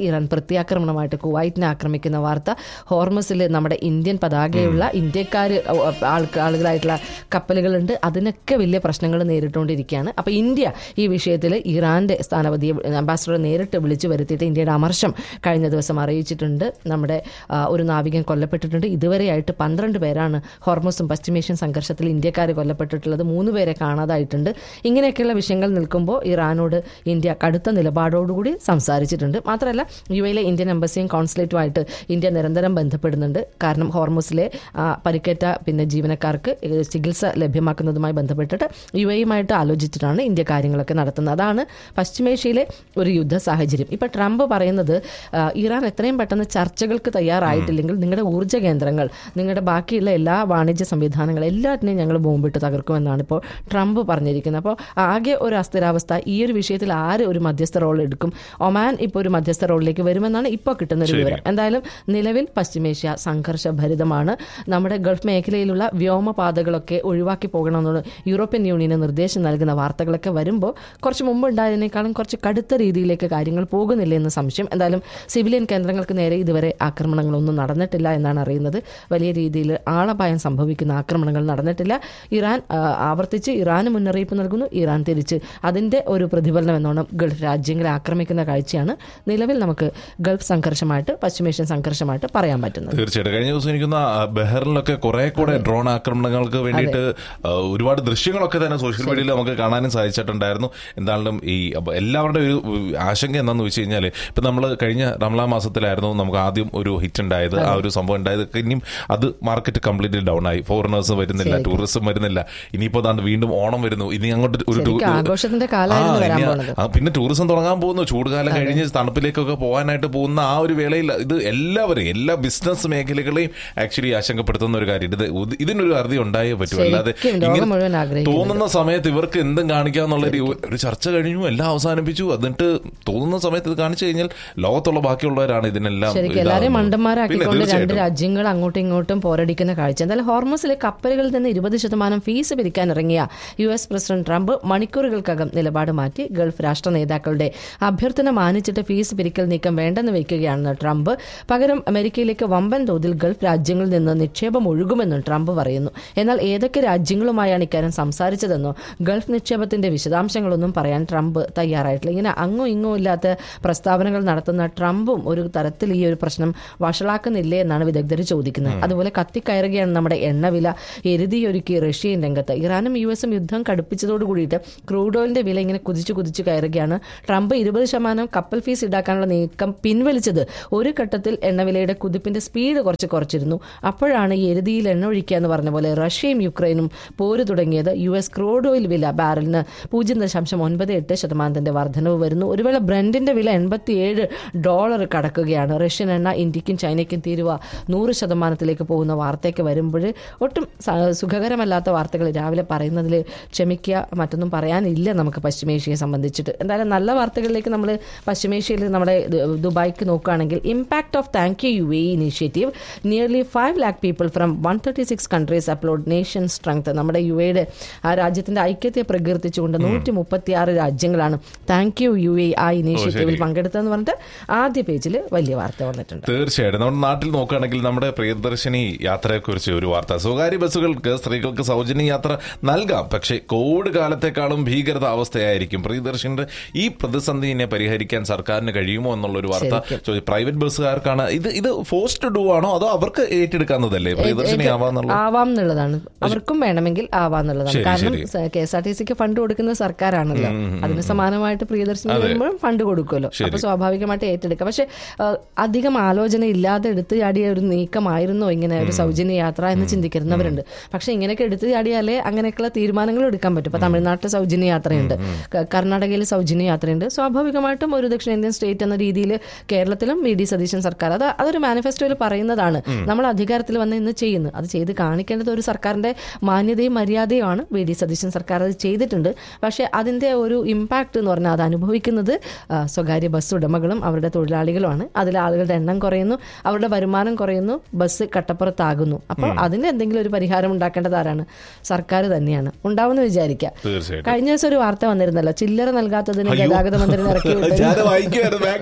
പ്രത്യാക്രമണമായിട്ട് കുവൈറ്റിനെ ആക്രമിക്കുന്ന വാർത്ത ഹോർമസിൽ നമ്മുടെ ഇന്ത്യൻ പതാകയുള്ള ഇന്ത്യക്കാർ ആളുകളായിട്ടുള്ള കപ്പലുകളുണ്ട് അതിനൊക്കെ വലിയ പ്രശ്നങ്ങൾ നേരിട്ടുകൊണ്ടിരിക്കുകയാണ് അപ്പോൾ ഇന്ത്യ ഈ വിഷയത്തിൽ ഇറാന്റെ സ്ഥാനപതിയെ അംബാസഡറെ നേരിട്ട് വിളിച്ചു വരുത്തിയിട്ട് ഇന്ത്യയുടെ അമർഷം കഴിഞ്ഞ ദിവസം അറിയിച്ചിട്ടുണ്ട് നമ്മുടെ ആ, ഒരു നാവികൻ കൊല്ലപ്പെട്ടിട്ടുണ്ട് ഇതുവരെയായിട്ട് പന്ത്രണ്ട് പേരാണ് ഹോർമോസും പശ്ചിമേഷ്യൻ സംഘർഷത്തിൽ ഇന്ത്യക്കാർ കൊല്ലപ്പെട്ടിട്ടുള്ളത് മൂന്ന് പേരെ കാണാതായിട്ടുണ്ട് ഇങ്ങനെയൊക്കെയുള്ള വിഷയങ്ങൾ നിൽക്കുമ്പോൾ ഇറാനോട് ഇന്ത്യ കടുത്ത നിലപാടോടുകൂടി സംസാരിച്ചിട്ടുണ്ട് മാത്രമല്ല യു എയിലെ ഇന്ത്യൻ എംബസിയും കോൺസുലേറ്റുമായിട്ട് ഇന്ത്യ നിരന്തരം ബന്ധപ്പെടുന്നുണ്ട് കാരണം ഹോർമോസിലെ ആ, പരിക്കേറ്റ പിന്നെ ജീവനക്കാർക്ക് ഏഹ്, ചികിത്സ ലഭ്യമാക്കുന്നതുമായി ബന്ധപ്പെട്ടിട്ട് യു എയുമായിട്ട് ആലോചിച്ചിട്ടാണ് ഇന്ത്യ കാര്യങ്ങളൊക്കെ നടത്തുന്നത് അതാണ് പശ്ചിമേഷ്യയിലെ ഒരു യുദ്ധ സാഹചര്യം ഇപ്പൊ ട്രംപ് പറയുന്നത് ആ, ഇറാൻ എത്രയും പെട്ടെന്ന് ചർച്ചകൾക്ക് തയ്യാറായിട്ടില്ലെങ്കിൽ നിങ്ങളുടെ ഊർജ്ജ കേന്ദ്രങ്ങൾ നിങ്ങളുടെ ബാക്കിയുള്ള എല്ലാ വാണിജ്യ സംവിധാനങ്ങൾ എല്ലാറ്റിനെയും ഞങ്ങൾ ബോംബിട്ട് തകർക്കുമെന്നാണ് ഇപ്പോൾ ട്രംപ് പറഞ്ഞിരിക്കുന്നത് അപ്പോൾ ആകെ ഒരു അസ്ഥിരാവസ്ഥ ഈ ഒരു വിഷയത്തിൽ ആര് ഒരു മധ്യസ്ഥ റോൾ എടുക്കും ഒമാൻ ഇപ്പോൾ ഒരു മധ്യസ്ഥ റോളിലേക്ക് വരുമെന്നാണ് ഇപ്പോൾ കിട്ടുന്ന ഒരു വിവരം എന്തായാലും നിലവിൽ പശ്ചിമേഷ്യ സംഘർഷഭരിതമാണ് നമ്മുടെ ഗൾഫ് മേഖലയിലുള്ള വ്യോമപാതകളൊക്കെ ഒഴിവാക്കി പോകണമെന്നുള്ള യൂറോപ്യൻ യൂണിയന് നിർദ്ദേശം നൽകുന്ന വാർത്തകളൊക്കെ വരുമ്പോൾ കുറച്ച് മുമ്പ് ഉണ്ടായതിനേക്കാളും കുറച്ച് കടുത്ത രീതിയിലേക്ക് കാര്യങ്ങൾ പോകുന്നില്ല എന്ന് സംശയം എന്തായാലും സിവിലിയൻ കേന്ദ്രങ്ങൾക്ക് നേരെ ഇതുവരെ ആക്രമണങ്ങളൊന്നും നടന്നിട്ടില്ല എന്നാണ് അറിയുന്നത് വലിയ രീതിയിൽ ആളപായം സംഭവിക്കുന്ന ആക്രമണങ്ങൾ നടന്നിട്ടില്ല ഇറാൻ ആ, ആവർത്തിച്ച് ഇറാന് മുന്നറിയിപ്പ് നൽകുന്നു ഇറാൻ തിരിച്ച് അതിന്റെ ഒരു പ്രതിഫലനം എന്നോണം ഗൾഫ് രാജ്യങ്ങളെ ആക്രമിക്കുന്ന കാഴ്ചയാണ് നിലവിൽ നമുക്ക് ഗൾഫ് സംഘർഷമായിട്ട് പശ്ചിമേഷ്യൻ സംഘർഷമായിട്ട് പറയാൻ പറ്റുന്നത് തീർച്ചയായിട്ടും കഴിഞ്ഞ ദിവസം എനിക്കൊന്ന് ബഹറിലൊക്കെ കുറെ കൂടെ ഡ്രോൺ ആക്രമണങ്ങൾക്ക് വേണ്ടിയിട്ട് ആ, ഒരുപാട് ദൃശ്യങ്ങളൊക്കെ തന്നെ സോഷ്യൽ മീഡിയയിൽ നമുക്ക് കാണാനും സാധിച്ചിട്ടുണ്ടായിരുന്നു എന്തായാലും ഈ അപ്പൊ എല്ലാവരുടെ ഒരു ആശങ്ക എന്താന്ന് വെച്ച് കഴിഞ്ഞാൽ ഇപ്പൊ നമ്മൾ കഴിഞ്ഞ റംലാ മാസത്തിലായിരുന്നു നമുക്ക് ആദ്യം ഒരു ഹിറ്റ് ഉണ്ടായത് ആ ഒരു സംഭവം ഉണ്ടായത് ഇനിയും അത് മാർക്കറ്റ് കംപ്ലീറ്റ്ലി ഡൗൺ ആയി ഫോറിനേഴ്സ് വരുന്നില്ല ടൂറിസം വരുന്നില്ല ഇനിയിപ്പോ ദാണ്ട് വീണ്ടും ഓണം വരുന്നു ഇനി അങ്ങോട്ട് ഒരു ടൂ- ശരിക്കും ആഘോഷത്തിന്റെ കാലമായിരുന്നു ആ, വരാൻ ഇനി പോണത് ആ, പിന്നെ ടൂറിസം തുടങ്ങാൻ പോകുന്നു ചൂടുകാലം കഴിഞ്ഞ് തണുപ്പിലേക്കൊക്കെ പോകാനായിട്ട് പോകുന്ന ആ ഒരു വേളയിൽ ഇത് എല്ലാവരെയും എല്ലാ ബിസിനസ് മേഖലകളെയും ആക്ച്വലി ആശങ്കപ്പെടുത്തുന്ന ഒരു കാര്യം ഇത് ഇത് ഇതിനൊരു അറുതി ഉണ്ടായേ പറ്റൂ അല്ലാതെ ശരിക്കും ലോകം ഇങ്ങനെ മുഴുവൻ ആഗ്രഹിക്കുന്നുണ്ട്. തോന്നുന്ന സമയത്ത് ഇവർക്ക് എന്തും കാണിക്കാന്നുള്ള ഒരു ഒരു ചർച്ച കഴിഞ്ഞു എല്ലാം അവസാനിപ്പിച്ചു എന്നിട്ട് തോന്നുന്ന സമയത്ത് ഇത് കാണിച്ചു കഴിഞ്ഞാൽ ലോകത്തുള്ള ബാക്കിയുള്ളവരാണ് ഇതിനെല്ലാം ശരിക്കും എല്ലാവരെയും ഇതാകുന്നത്. പിന്നെ മണ്ടന്മാരാക്കിക്കൊണ്ട് രണ്ട് തീർച്ചയായിട്ടും. രാജ്യങ്ങൾ അങ്ങോട്ടും ഇങ്ങോട്ടും പോരടിക്കുന്ന കാഴ്ച എന്തായാലും ഹോർമസിലെ കപ്പലുകളിൽ നിന്ന് ഇരുപത് ശതമാനം ഫീസ് പിരിക്കാൻ ഇറങ്ങിയ യു എസ് പ്രസിഡന്റ് ട്രംപ് മണിക്കൂറുകൾക്കകം നിലപാട് മാറ്റി ഗൾഫ് രാഷ്ട്ര നേതാക്കളുടെ അഭ്യർത്ഥന മാനിച്ചിട്ട് ഫീസ് പിരിക്കൽ നീക്കം വേണ്ടെന്ന് വയ്ക്കുകയാണെന്ന് ട്രംപ് പകരം അമേരിക്കയിലേക്ക് വമ്പൻ തോതിൽ ഗൾഫ് രാജ്യങ്ങളിൽ നിന്ന് നിക്ഷേപം ഒഴുകുമെന്നും ട്രംപ് പറയുന്നു എന്നാൽ ഏതൊക്കെ രാജ്യങ്ങളുമായാണ് ഇക്കാര്യം സംസാരിച്ചതെന്നോ ഗൾഫ് നിക്ഷേപത്തിന്റെ വിശദാംശങ്ങളൊന്നും പറയാൻ ട്രംപ് തയ്യാറായിട്ടില്ല ഇങ്ങനെ അങ്ങോ ഇങ്ങോ ഇല്ലാത്ത പ്രസ്താവനകൾ നടത്തുന്ന ട്രംപും ഒരു തരത്തിൽ ഈ ഒരു പ്രശ്നം വഷളാക്കുന്നില്ലേ എന്നാണ് വിദഗ്ധർ ചോദിക്കുന്നത് അതുപോലെ കത്തിക്കയറുകയാണ് നമ്മുടെ എണ്ണവില എരുതിയൊരുക്കി റഷ്യൻ രംഗത്ത് ഇറാനും യു എസും യുദ്ധം കടുപ്പിച്ചതോട് കൂടിയിട്ട് ക്രൂഡ് ഓയിലിന്റെ വില ഇങ്ങനെ കുതിച്ചു കുതിച്ചു കയറുകയാണ് ട്രംപ് ഇരുപത് ശതമാനം കപ്പൽ ഫീസ് ഈടാക്കാനുള്ള നീക്കം പിൻവലിച്ചത് ഒരു ഘട്ടത്തിൽ എണ്ണവിലയുടെ കുതിപ്പിന്റെ സ്പീഡ് കുറച്ച് കുറച്ചിരുന്നു അപ്പോഴാണ് ഈ എരുതിയിൽ എണ്ണ ഒഴിക്കുക എന്ന് പറഞ്ഞ പോലെ റഷ്യയും യുക്രൈനും പോര് തുടങ്ങിയത് യു എസ് ക്രൂഡ് ഓയിൽ വില ബാരലിന് പൂജ്യം ദശാംശം ഒൻപത് എട്ട് ശതമാനത്തിന്റെ വർധനവ് വരുന്നു ഒരു വേള ബ്രണ്ടിന്റെ വില എൺപത്തിയേഴ് ഡോളർ കടക്കുകയാണ് റഷ്യൻ എണ്ണ ഇന്ത്യക്കും ചൈനയ്ക്കും തീരുവ നൂറ് ശതമാനത്തിലേക്ക് പോകുന്ന വാർത്തയൊക്കെ വരുമ്പോൾ ഒട്ടും സ- സുഖകരമല്ലാത്ത വാർത്തകൾ രാവിലെ പറയുന്നതിൽ ക്ഷമിക്കുക മറ്റൊന്നും പറയാനില്ല നമുക്ക് പശ്ചിമേഷ്യയെ സംബന്ധിച്ചിട്ട് എന്തായാലും നല്ല വാർത്തകളിലേക്ക് നമ്മൾ പശ്ചിമേഷ്യയിൽ നമ്മുടെ ദു- ദുബായ്ക്ക് നോക്കുകയാണെങ്കിൽ impact of thank you U A initiative nearly five lakh people from one thirty six countries upload nation strength നമ്മുടെ യു എയുടെ ആ രാജ്യത്തിന്റെ ഐക്യത്തെ പ്രകീർത്തിച്ചുകൊണ്ട് നൂറ്റി മുപ്പത്തി ആറ് രാജ്യങ്ങളാണ് താങ്ക് യു യു എ ആ ഇനീഷ്യേറ്റീവിൽ പങ്കെടുത്തതെന്ന് പറഞ്ഞിട്ട് ആദ്യ പേജിൽ വലിയ വാർത്ത വന്നിട്ടുണ്ട് തീർച്ചയായിട്ടും നമ്മുടെ നാട്ടിൽ നോക്കുകയാണെങ്കിൽ നമ്മുടെ പ്രിയദർശിനി യാത്രയെക്കുറിച്ച് ഒരു വാർത്ത സ്വകാര്യ ബസ്സുകൾക്ക് സ്ത്രീകൾക്ക് സൗജന്യ യാത്ര നൽകാം പക്ഷേ കോവിഡ് കാലത്തെക്കാളും ഭീകരത അവസ്ഥയായിരിക്കും പ്രിയദർശിന്റെ ഈ പ്രതിസന്ധിനെ പരിഹരിക്കാൻ സർക്കാരിന് കഴിയുമോ എന്നുള്ള ഒരു വാർത്ത ചോദി- പ്രൈവറ്റ് ബസ്സുകാർക്കാണ് ഇത് ഇത് ഫോസ്റ്റ് ഡു ആണോ അതോ അവർക്ക് ഏറ്റെടുക്കാവുന്നതല്ലേ പ്രിയദർശിനി ആവാന്നുള്ള ആവാം എന്നുള്ളതാണ് അവർക്കും വേണമെങ്കിൽ ആവാം എന്നുള്ളതാണ് ശരി, കാരണം ശരി. കെ എസ് ആർ ടി സിക്ക് ഫണ്ട് കൊടുക്കുന്ന സർക്കാരാണല്ലോ അതിന് സമാനമായിട്ട് പ്രിയദർശിനി വരുമ്പോഴും ഫണ്ട് കൊടുക്കുമല്ലോ അപ്പൊ സ്വാഭാവികമായിട്ട് ഏറ്റെടുക്കാം പക്ഷെ ആ, അധികം ആലോചന ഇല്ലാതെ എടുത്തു ചാടിയ ഒരു നീക്കമായിരുന്നോ ഇങ്ങനെ ഒരു സൗജന്യ യാത്ര എന്ന് ചിന്തിക്കുന്നവരുണ്ട് പക്ഷെ ഇങ്ങനെയൊക്കെ എടുത്തു ചാടിയാലേ അങ്ങനെയൊക്കെയുള്ള തീരുമാനങ്ങൾ എടുക്കാൻ പറ്റും ഇപ്പൊ തമിഴ്നാട്ടിൽ സൗജന്യ യാത്രയുണ്ട് ക- കർണാടകയിൽ സൗജന്യ യാത്രയുണ്ട് സ്വാഭാവികമായിട്ടും ഒരു ദക്ഷിണേന്ത്യൻ സ്റ്റേറ്റ് എന്ന രീതിയിൽ കേരളത്തിലും വി ഡി സതീശൻ സർക്കാർ അത് അതൊരു മാനിഫെസ്റ്റോയിൽ പറയുന്നതാണ് നമ്മൾ അധികാരത്തിൽ വന്ന് ഇന്ന് ചെയ്യുന്നു അത് ചെയ്ത് കാണിക്കേണ്ടത് ഒരു സർക്കാരിന്റെ മാന്യതയും മര്യാദയുമാണ് വി ഡി സതീശൻ സർക്കാർ അത് ചെയ്തിട്ടുണ്ട് പക്ഷേ അതിന്റെ ഒരു ഇമ്പാക്ട് എന്ന് പറഞ്ഞാൽ അത് അനുഭവിക്കുന്നത് ആ, സ്വകാര്യ ബസ് ഉടമകളും അവരുടെ തൊഴിലാളികളുമാണ് അതിൽ ആളുകളുടെ എണ്ണം കുറയുന്നു അവരുടെ വരുമാനം കുറയുന്നു ബസ് കട്ടപ്പുറത്താകുന്നു അപ്പോൾ അതിന് എന്തെങ്കിലും ഒരു പരിഹാരം ഉണ്ടാക്കേണ്ടത് ആരാണ് സർക്കാർ തന്നെയാണ് ഉണ്ടാവുമെന്ന് വിചാരിക്കാം തീർച്ചയായിട്ടും കഴിഞ്ഞ ദിവസം ഒരു വാർത്ത വന്നിരുന്നല്ലോ ചില്ലറ നൽകാത്തതിന് അയ്യോ. ഗതാഗത മന്ത്രി ഇറക്കി വിട്ടത് ഞാൻ വായിക്കുമായിരുന്നു ബാംഗ്ലൂരിലാണ്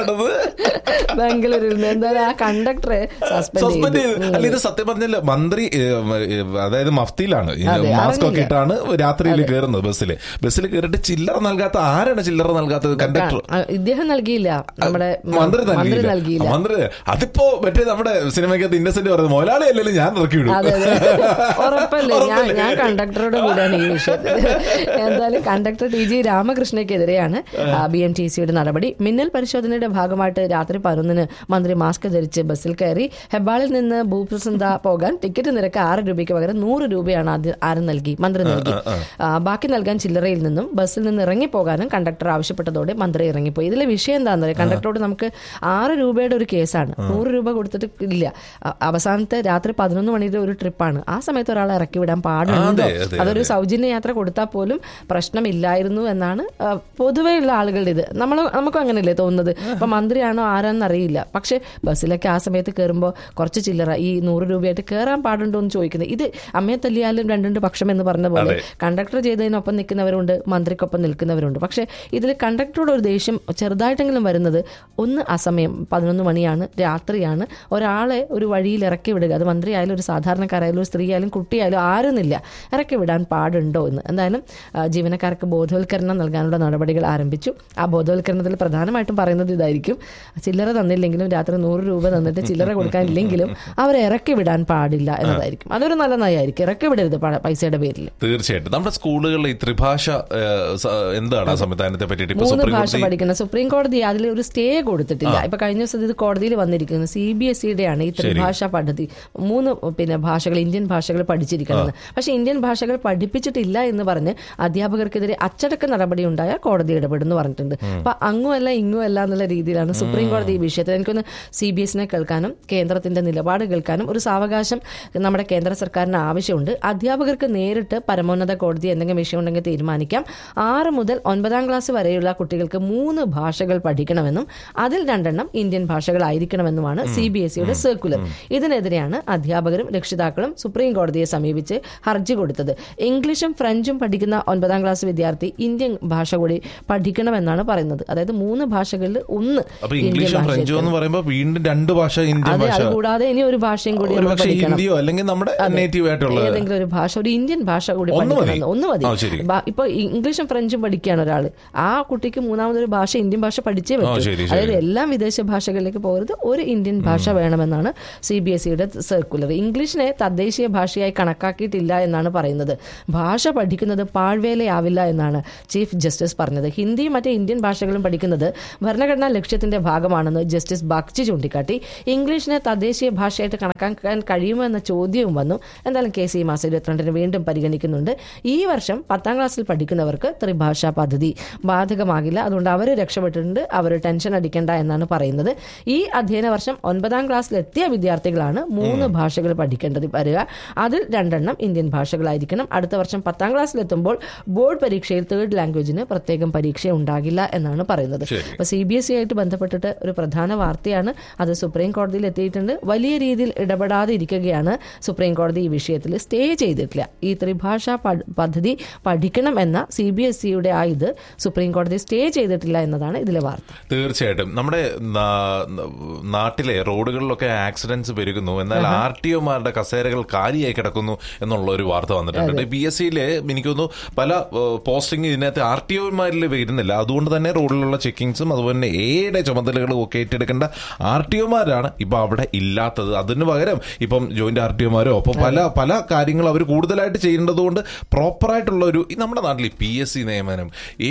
എവിടെയാണത് ബാംഗ്ലൂരിൽ നിന്ന് എന്തായാലും ആ കണ്ടക്ടറെ സസ്പെൻഡ് സസ്പെൻഡ് ചെയ്തു ചെയ്ത് അല്ല ഇത് സത്യം പറഞ്ഞാൽ മന്ത്രി ഏ, ഏ, അതായത് മഫ്തിയിലാണ് ഈ അതെ, മാസ്ക് ഒക്കെ അറിഞ്ഞില്ല. ഇട്ടാണ് രാത്രിയിൽ കയറുന്നത് ബസ്സിൽ ബസ്സിൽ കയറിയിട്ട് ചില്ലറ നൽകാത്ത ആരാണ് ചില്ലറ നൽകാത്തത് കണ്ടക്ടർ ആ, ഇദ്ദേഹം നൽകിയില്ല നമ്മുടെ മന്ത്രി മന്ത്രി നൽകിയില്ല നൽകിയില്ല മന്ത്രി അതിപ്പോ മറ്റേ നമ്മുടെ സിനിമയ്ക്കകത്ത് ഇന്നസെന്റ് പറയുന്നത് മുതലാളി അല്ലല്ലോ ഞാൻ ഇറക്കി വിടും അതെ അതെ ഉറപ്പല്ലേ ഞാൻ ഞാൻ കണ്ടക്ടറോട് കൂടാണ് ഈ വിഷയത്തിൽ എന്തായാലും കണ്ടക്ടർ ടി ജി രാമകൃഷ്ണയ്ക്കെതിരെയാണ് ബി എം ടി സിയുടെ നടപടി മിന്നൽ പരിശോധനയുടെ ഭാഗമായിട്ട് രാത്രി പതിനൊന്നിന് മന്ത്രി മാസ്ക് ധരിച്ച് ബസ്സിൽ കയറി ഹെബാളിൽ നിന്ന് ഭൂപ്രസന്ത പോകാൻ ടിക്കറ്റ് നിരക്ക് ആറ് രൂപയ്ക്ക് പകരം നൂറ് രൂപയാണ് ആദ്യം ആരും നൽകി മന്ത്രി നൽകി ആ, ബാക്കി നൽകാൻ ചില്ലറയിൽ നിന്നും ബസ്സിൽ നിന്ന് ഇറങ്ങിപ്പോകാനും കണ്ടക്ടർ ആവശ്യപ്പെട്ടതോടെ മന്ത്രി ഇറങ്ങിപ്പോയി ഇതിലെ വിഷയം എന്താണെന്ന് പറയാം കണ്ടക്ടറോട് നമുക്ക് ആറ് രൂപയുടെ ഒരു കേസാണ് നൂറ് രൂപ കൊടുത്തിട്ട് ഇല്ല അ- അവസാനത്തെ രാത്രി പതിനൊന്ന് മണിയുടെ ഒരു ട്രിപ്പാണ് ആ സമയത്ത് ഒരാളെ ഇറക്കി വിടാൻ പാടുണ്ടോ അതെ, അതെ, അതൊരു സൗജന്യ യാത്ര കൊടുത്താൽ പോലും പ്രശ്നമില്ലായിരുന്നു എന്നാണ് ആ, പൊതുവെയുള്ള ആളുകളുടെ ഇത് നമ്മൾ നമുക്കും അങ്ങനെയല്ലേ തോന്നുന്നത് ഇപ്പൊ മന്ത്രിയാണോ ആരാന്ന് അറിയില്ല പക്ഷെ ബസ്സിലൊക്കെ ആ സമയത്ത് കയറുമ്പോൾ കുറച്ച് ചില്ലറ ഈ നൂറ് രൂപയായിട്ട് കയറാൻ പാടുണ്ടോ എന്ന് ചോദിക്കുന്നത് ഇത് അമ്മയെ തല്ലിയാലും രണ്ടുണ്ട് പക്ഷം എന്ന് പറഞ്ഞ പോലെ അതെ. കണ്ടക്ടർ ചെയ്തതിനൊപ്പം നിൽക്കുന്നവരുണ്ട് മന്ത്രിക്കൊപ്പം നിൽക്കുന്നവരുണ്ട് പക്ഷേ ഇതിൽ കണ്ടക്ടറോട് ഒരു ദേഷ്യം ചെറുതായിട്ടെങ്കിലും വരുന്നത് ഒന്ന് അസമയം പതിനൊന്ന് മണിയാണ് രാത്രിയാണ് ഒരാളെ ഒരു വഴിയിൽ ഇറക്കി വിടുക അത് മന്ത്രിയായാലും ഒരു സാധാരണക്കാരായാലും ഒരു സ്ത്രീ ആയാലും കുട്ടിയായാലും ആരുന്നില്ല ഇറക്കി വിടാൻ പാടുണ്ടോ എന്ന് എന്തായാലും ആ, ജീവനക്കാർക്ക് ബോധവൽക്കരണം നൽകാനുള്ള നടപടികൾ ആരംഭിച്ചു ആ ബോധവൽക്കരണത്തിൽ പ്രധാനമായിട്ടും പറയുന്നത് ഇതായിരിക്കും ചില്ലറ തന്നില്ലെങ്കിലും രാത്രി നൂറ് രൂപ തന്നിട്ട് ചില്ലറ കൊടുക്കാനില്ലെങ്കിലും അവരെ ഇറക്കി വിടാൻ പാടില്ല എന്നതായിരിക്കും അതൊരു നല്ല നയമായിരിക്കും ഇറക്കി വിടരുത് പ- പൈസയുടെ പേരിൽ തീർച്ചയായിട്ടും നമ്മുടെ സ്കൂളുകളിൽ ഈ ത്രിഭാഷ ഏ, സ- എന്താണ് ആ സംവിധാനത്തെ പറ്റിയിട്ട് ഇപ്പൊ മൂന്ന് സുപ്രീം ഭാഷ കോടതി പഠിക്കുന്ന സുപ്രീം കോടതി അതിൽ ഒരു സ്റ്റേ കൊടുത്തിട്ടില്ല ഇപ്പൊ കഴിഞ്ഞ ദിവസം ഇത് കോടതിയിൽ വന്നിരിക്കുന്നത് സി ബി എസ് സിയുടെയാണ് ഈ ത്രിഭാഷ പദ്ധതി മൂന്ന് പിന്നെ ഭാഷകൾ ഇന്ത്യൻ ഭാഷകൾ പഠിച്ചിരിക്കുന്നത് പക്ഷെ ഇന്ത്യൻ ഭാഷകൾ പഠിപ്പിച്ചിട്ടില്ല എന്ന് പറഞ്ഞ് അധ്യാപകർക്കെതിരെ അച്ചടക്ക നടപടി ഉണ്ടായാൽ കോടതി ഇടപെടുന്നു പറഞ്ഞിട്ടുണ്ട് അപ്പൊ അങ്ങുമല്ല ഇങ്ങുമല്ല എന്നുള്ള രീതിയിലാണ് സുപ്രീം കോടതി ഈ വിഷയത്തിൽ എനിക്കൊന്ന് സി ബി എസിനെ കേൾക്കാനും കേന്ദ്രത്തിന്റെ നിലപാട് കേൾക്കാനും ഒരു സാവകാശം നമ്മുടെ കേന്ദ്ര സർക്കാരിന് ആവശ്യമുണ്ട് അധ്യാപകർക്ക് നേരിട്ട് പരമോന്നത കോടതി എന്തെങ്കിലും വിഷയം ഉണ്ടെങ്കിൽ തീരുമാനിക്കാം ആറ് മുതൽ ഒൻപതാം ക്ലാസ് വരെയുള്ള കുട്ടികൾക്ക് മൂന്ന് ഭാഷകൾ പഠിക്കണമെന്നും അതിൽ രണ്ടെണ്ണം ഇന്ത്യൻ ഭാഷകളായിരിക്കണമെന്നുമാണ് സി ബി എസ് സിയുടെ സർക്കുലർ ഇതിനെതിരെയാണ് അധ്യാപകരും രക്ഷിതാക്കളും സുപ്രീം കോടതിയെ സമീപിച്ച് ഹർജി കൊടുത്തത് ഇംഗ്ലീഷും ഫ്രഞ്ചും പഠിക്കുന്ന ഒൻപതാം ക്ലാസ് വിദ്യാർത്ഥി ഇന്ത്യൻ ഭാഷ കൂടി പഠിക്കണമെന്നാണ് പറയുന്നത് അതായത് മൂന്ന് ഭാഷകളിൽ ഒന്ന് അപ്പൊ ഇന്ത്യൻ ഇംഗ്ലീഷും ഭാഷ ഫ്രഞ്ചും എന്ന് പറയുമ്പോൾ വീണ്ടും രണ്ട് ഭാഷ ഇന്ത്യൻ അതെ ഭാഷ അത് കൂടാതെ ഇനി ഒരു ഭാഷയും കൂടി ഒരു നമ്മൾ പക്ഷേ പഠിക്കണം ഹിന്ദിയോ അല്ലെങ്കിൽ നമ്മുടെ നേറ്റീവ് ആയിട്ടുള്ള ഏതെങ്കിലും ഒരു ഭാഷ ഒരു ഇന്ത്യൻ ഭാഷ കൂടി ഒന്ന് മതി. പഠിക്കണം ഒന്ന് മതി ആ, ശരി. ബ- ഇപ്പൊ ഇംഗ്ലീഷും ഫ്രഞ്ചും പഠിക്കുകയാണ് ഒരാൾ ആ കുട്ടിക്ക് മൂന്നാമതൊരു ഭാഷ ഇന്ത്യൻ ഭാഷ പഠിച്ചേ ആ, പറ്റൂ ശരി, ശരി. അതായത് എല്ലാ വിദേശ ഭാഷകളിലേക്ക് പോകരുത് ഒരു ഇന്ത്യൻ ഭാഷ വേണമെന്നാണ് സി ബി എസ് സിയുടെ സർക്കുലർ ഇംഗ്ലീഷിനെ തദ്ദേശീയ ഭാഷയായി കണക്കാക്കിയിട്ടില്ല എന്നാണ് പറയുന്നത് ഭാഷ പഠിക്കുന്നത് പാഴ്വേലയാവില്ല എന്നാണ് ചീഫ് ജസ്റ്റിസ് പറഞ്ഞത് ഹിന്ദിയും മറ്റ് ഇന്ത്യൻ ഭാഷകളും പഠിക്കുന്നത് ഭരണഘടനാ ലക്ഷ്യത്തിന്റെ ഭാഗമാണെന്ന് ജസ്റ്റിസ് ബാഗ്ചി ചൂണ്ടിക്കാട്ടി ഇംഗ്ലീഷിനെ തദ്ദേശീയ ഭാഷയായിട്ട് കണക്കാക്കാൻ കഴിയുമോ എന്ന ചോദ്യവും വന്നു എന്തായാലും കെ സി മാസം ഇരുപത്തിരണ്ടിന് വീണ്ടും പരിഗണിക്കുന്നുണ്ട് ഈ വർഷം പത്താം ക്ലാസ്സിൽ പഠിക്കുന്നവർക്ക് ത്രിഭാഷാ പദ്ധതി ബാധകമാകില്ല അതുകൊണ്ട് അവർ രക്ഷപ്പെട്ടിട്ടുണ്ട് അവർ ടെൻഷൻ അടിക്കേണ്ട എന്നാണ് പറയുന്നത് ഈ അധ്യയന വർഷം ഒൻപതാം ക്ലാസ്സിൽ എത്തിയ വിദ്യാർത്ഥികളാണ് മൂന്ന് ഭാഷകൾ പഠിക്കേണ്ടത് വരിക അതിൽ രണ്ടെണ്ണം ഇന്ത്യൻ ഭാഷകളായിരിക്കണം അടുത്ത വർഷം പത്താം ക്ലാസ്സിൽ എത്തുമ്പോൾ ബോർഡ് പരീക്ഷയിൽ തേർഡ് ലാംഗ്വേജിന് പ്രത്യേകം പരീക്ഷ ഉണ്ടാകില്ല എന്നാണ് പറയുന്നത് ശരി. അപ്പൊ സി ബി എസ് ഇ ആയിട്ട് ബന്ധപ്പെട്ടിട്ട് ഒരു പ്രധാന വാർത്തയാണ് അത് സുപ്രീം കോടതിയിൽ എത്തിയിട്ടുണ്ട് വലിയ രീതിയിൽ ഇടപെടാതെ ഇരിക്കുകയാണ് സുപ്രീം കോടതി ഈ വിഷയത്തിൽ സ്റ്റേ ചെയ്തിട്ടില്ല ഈ ത്രിഭാഷാ പ- പദ്ധതി പഠിക്കണം എന്ന സി ബി എസ് ഇയുടെ ആ ഇത് സുപ്രീം കോടതി സ്റ്റേ ചെയ്തിട്ടില്ല എന്നതാണ് ഇതിലെ വാർത്ത തീർച്ചയായിട്ടും നമ്മുടെ നാ- നാട്ടിലെ റോഡുകളിലൊക്കെ ആക്സിഡന്റ്സ് പെരുകുന്നു എന്നാൽ ആർ ടി ഒമാരുടെ കസേരകൾ കാലിയായി കിടക്കുന്നു എന്നുള്ള ഒരു വാർത്ത വന്നിട്ടുണ്ട് പി എസ് സിയിലെ എനിക്ക് തോന്നുന്നു പല പോസ്റ്റിംഗ് ഇതിനകത്ത് ആർ ടി ഒമാരിൽ വരുന്നില്ല അതുകൊണ്ട് തന്നെ റോഡിലുള്ള ചെക്കിങ്സും അതുപോലെ തന്നെ ഏയുടെ ചുമതലകളും ഒക്കെ ഏറ്റെടുക്കേണ്ട ആർ ടി ഒമാരാണ് ഇപ്പൊ അവിടെ ഇല്ലാത്തത് അതിന് പകരം ഇപ്പം ജോയിന്റ് ആർ ടി ഒമാരോ ഒപ്പം പല പല കാര്യങ്ങൾ അവർ കൂടുതലായിട്ട് ചെയ്യേണ്ടതുകൊണ്ട് പ്രോപ്പറായിട്ടുള്ള ഒരു ഈ നമ്മുടെ നാട്ടിൽ പി എസ് സി നിയമനം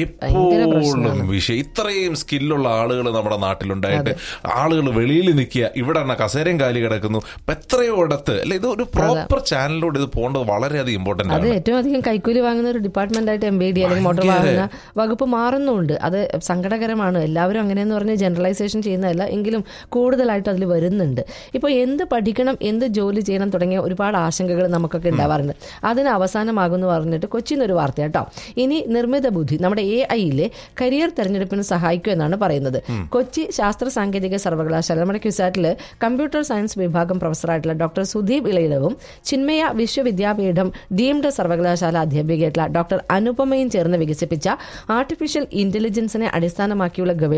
എപ്പോഴും വിഷയം ഇത്രയും സ്കില്ലുള്ള ആളുകൾ നമ്മുടെ നാട്ടിലുണ്ടായിട്ട് ആളുകൾ വെളിയിൽ നിൽക്കുക ഇവിടെ എണ്ണ കസേരയും കാലി കിടക്കുന്നു ഇപ്പൊ എത്രയോ ഇടത്ത് അല്ലെ ഇത് ഒരു പ്രോപ്പർ ചാനലിലൂടെ ഇത് പോകേണ്ടത് വളരെയധികം ഇമ്പോർട്ടന്റ് അത് ആണ് ഏറ്റവും അധികം കൈക്കൂലി വാങ്ങുന്ന ഒരു ഡിപ്പാർട്ട്മെന്റ് ആയിട്ട് എം ബി ഡി അല്ലെങ്കിൽ മോട്ടോർ വാഹന വകുപ്പ് മാറുന്നുണ്ട് അത് സങ്കടകരമാണ് എല്ലാവരും അങ്ങനെയെന്ന് പറഞ്ഞ് ജനറലൈസേഷൻ ചെയ്യുന്നതല്ല എങ്കിലും കൂടുതലായിട്ട് അതിൽ വരുന്നുണ്ട് ഇപ്പോൾ എന്ത് പഠിക്കണം എന്ത് ജോലി ചെയ്യണം തുടങ്ങിയ ഒരുപാട് ആശങ്കകൾ നമുക്കൊക്കെ ഉണ്ടാവാറുണ്ട് അതിന് അവസാനമാകുമെന്ന് പറഞ്ഞിട്ട് കൊച്ചിയിൽ നിന്ന് ഒരു വാർത്ത കേട്ടോ ഇനി നിർമ്മിത ബുദ്ധി നമ്മുടെ എ ഐയിലെ കരിയർ തെരഞ്ഞെടുപ്പിന് സഹായിക്കും എന്നാണ് പറയുന്നത് കൊച്ചി ശാസ്ത്ര സാങ്കേതിക സർവകലാശാല നമ്മുടെ ക്യുസാറ്റിൽ കമ്പ്യൂട്ടർ സയൻസ് വിഭാഗം പ്രൊഫസറായിട്ടുള്ള ഡോക്ടർ സുദീപ് ഇളയിടവും ചിന്മയ വിശ്വവിദ്യാപീഠം ഡീംഡ് സർവകലാശാല അധ്യാപികയായിട്ടുള്ള ഡോക്ടർ അനുപമയും ചേർന്ന് വികസിപ്പിച്ച ആർട്ടിഫിഷ്യൽ ഇന്റലിജൻസിനെ അടിസ്ഥാനമാക്കിയുള്ള ഗവേഷണത്തിന്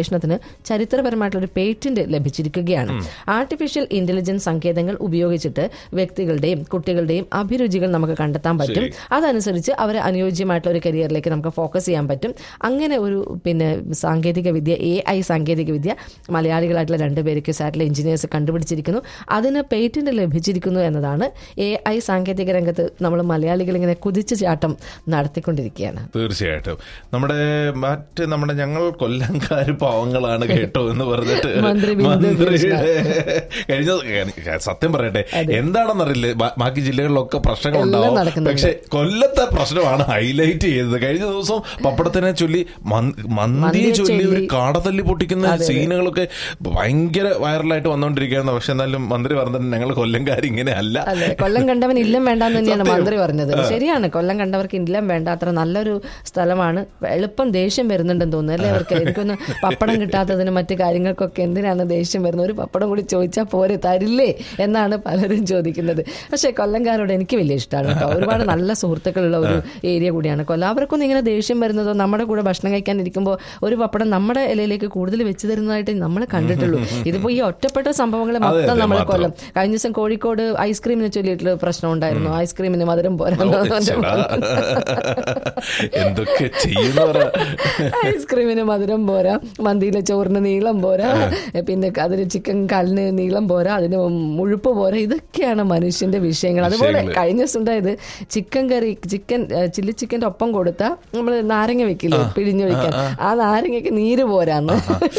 ചരിത്രപരമായിട്ടുള്ള ഒരു പേറ്റന്റ് ലഭിച്ചിരിക്കുകയാണ് ആർട്ടിഫിഷ്യൽ ഇന്റലിജൻസ് സങ്കേതങ്ങൾ ഉപയോഗിച്ചിട്ട് വ്യക്തികളുടെയും കുട്ടികളുടെയും അഭിരുചികൾ നമുക്ക് കണ്ടെത്താൻ പറ്റും ശരി. അതനുസരിച്ച് അവരെ അനുയോജ്യമായിട്ടുള്ള ഒരു കരിയറിലേക്ക് നമുക്ക് ഫോക്കസ് ചെയ്യാൻ പറ്റും അങ്ങനെ ഒരു പിന്നെ സാങ്കേതിക വിദ്യ എ ഐ സാങ്കേതിക വിദ്യ മലയാളികളായിട്ടുള്ള രണ്ടുപേർക്ക് സാറ്റലൈറ്റ് എഞ്ചിനീയേഴ്സ് കണ്ടുപിടിച്ചിരിക്കുന്നു അതിന് പേറ്റന്റ് ലഭിച്ചിരിക്കുന്നു എന്നതാണ് എ ഐ സാങ്കേതിക രംഗത്ത് നമ്മൾ മലയാളികൾ ഇങ്ങനെ കുതിച്ചു ചാട്ടം നടത്തിക്കൊണ്ടിരിക്കുകയാണ് തീർച്ചയായിട്ടും നമ്മുടെ മറ്റ് നമ്മുടെ ഞങ്ങൾ കൊല്ലംകാര് പാവങ്ങളാണ് കേട്ടോ എന്ന് പറഞ്ഞിട്ട് മന്ത്രി ബിന്ദു മന്ത്രിയുടെ കഴിഞ്ഞ സത്യം പറയട്ടെ എന്താണെന്നറിയില്ല ബാ- ബാക്കി ജില്ലകളിലൊക്കെ പ്രശ്നങ്ങൾ എല്ലാം ഉണ്ടാവും നടക്കുന്നുണ്ട്. പക്ഷെ കൊല്ലത്തെ പ്രശ്നമാണ് ഹൈലൈറ്റ് ചെയ്തത് കഴിഞ്ഞ ദിവസം പപ്പടത്തിനെ ചൊല്ലി മന്തിയെ മന്തിയെ ചൊല്ലി ഒരു ചൊല്ലി കാടത്തല്ലി പൊട്ടിക്കുന്ന സീനുകളൊക്കെ ഭയങ്കര വൈറലായിട്ട് വന്നുകൊണ്ടിരിക്കുകയാണ് പക്ഷെ എന്നാലും മന്ത്രി പറഞ്ഞിട്ട് ഞങ്ങൾ കൊല്ലംകാർ ഇങ്ങനെ അല്ല അതെ കൊല്ലം കണ്ടവൻ ഇല്ലം വേണ്ടാന്ന് തന്നെയാണ് മന്ത്രി പറഞ്ഞത് ശരിയാണ് കൊല്ലം കണ്ടവർക്ക് ഇല്ലം വേണ്ട അത്ര നല്ലൊരു സ്ഥലമാണ് എളുപ്പം ദേഷ്യം വരുന്നുണ്ടെന്ന് തോന്നുന്നു അല്ലേ അവർക്ക് എനിക്കൊന്ന് പപ്പടം കിട്ടാത്തതിന് മറ്റു കാര്യങ്ങൾക്കൊക്കെ എന്തിനാണ് ദേഷ്യം വരുന്നത് ഒരു പപ്പടം കൂടി ചോദിച്ചാൽ പോരെ തരില്ലേ എന്നാണ് പലരും ചോദിക്കുന്നത് പക്ഷേ കൊല്ലംകാരോട് എനിക്ക് വലിയ ഇഷ്ടമാണ് കേട്ടോ ഒരുപാട് നല്ല സുഹൃത്തുക്കളുള്ള ഒരു ഏരിയ കൂടിയാണ് കൊല്ലം അവർക്കൊന്നും ഇങ്ങനെ ദേഷ്യം വരുന്നതോ നമ്മുടെ കൂടെ ഭക്ഷണം കഴിക്കാൻ ഇരിക്കുമ്പോൾ ഒരു പപ്പടം നമ്മുടെ ഇലയിലേക്ക് കൂടുതൽ വെച്ച് തരുന്നതായിട്ട് നമ്മൾ കണ്ടിട്ടുള്ളൂ ഇതിപ്പോ ഈ ഒറ്റപ്പെട്ട സംഭവങ്ങൾ അതെ, മൊത്തം അതെ, നമ്മൾ മാത്രം. കൊല്ലം കഴിഞ്ഞ ദിവസം കോഴിക്കോട് ഐസ്ക്രീമിനെ ചൊല്ലിയിട്ടുള്ള പ്രശ്നം ഉണ്ടായിരുന്നു ഐസ്ക്രീമിന് മധുരം പോരാ ചേടാ. എന്തൊക്കെ ചെയ്യുന്ന പറ ഐസ്ക്രീമിന് മധുരം പോരാ മന്തിയിലെ ചോറിന് നീളം പോരാ പിന്നെ അതിന് ചിക്കൻ കാലിന് നീളം പോരാ അതിന് മുഴുപ്പ് പോരാ ഇതൊക്കെയാണ് മനുഷ്യന്റെ വിഷയങ്ങൾ അതുപോലെ വിഷയങ്ങള്. കഴിഞ്ഞ ദിവസം ഉണ്ടായത് ചിക്കൻ കറി ചിക്കൻ ചില്ലി ചിക്കൻ്റെ ഒപ്പം കൊടുത്താൽ നമ്മൾ നാരങ്ങ വെക്കില്ലേ പിഴിഞ്ഞു വെക്കാൻ ആ നാരങ്ങയ്ക്ക് നീര് പോരാന്ന്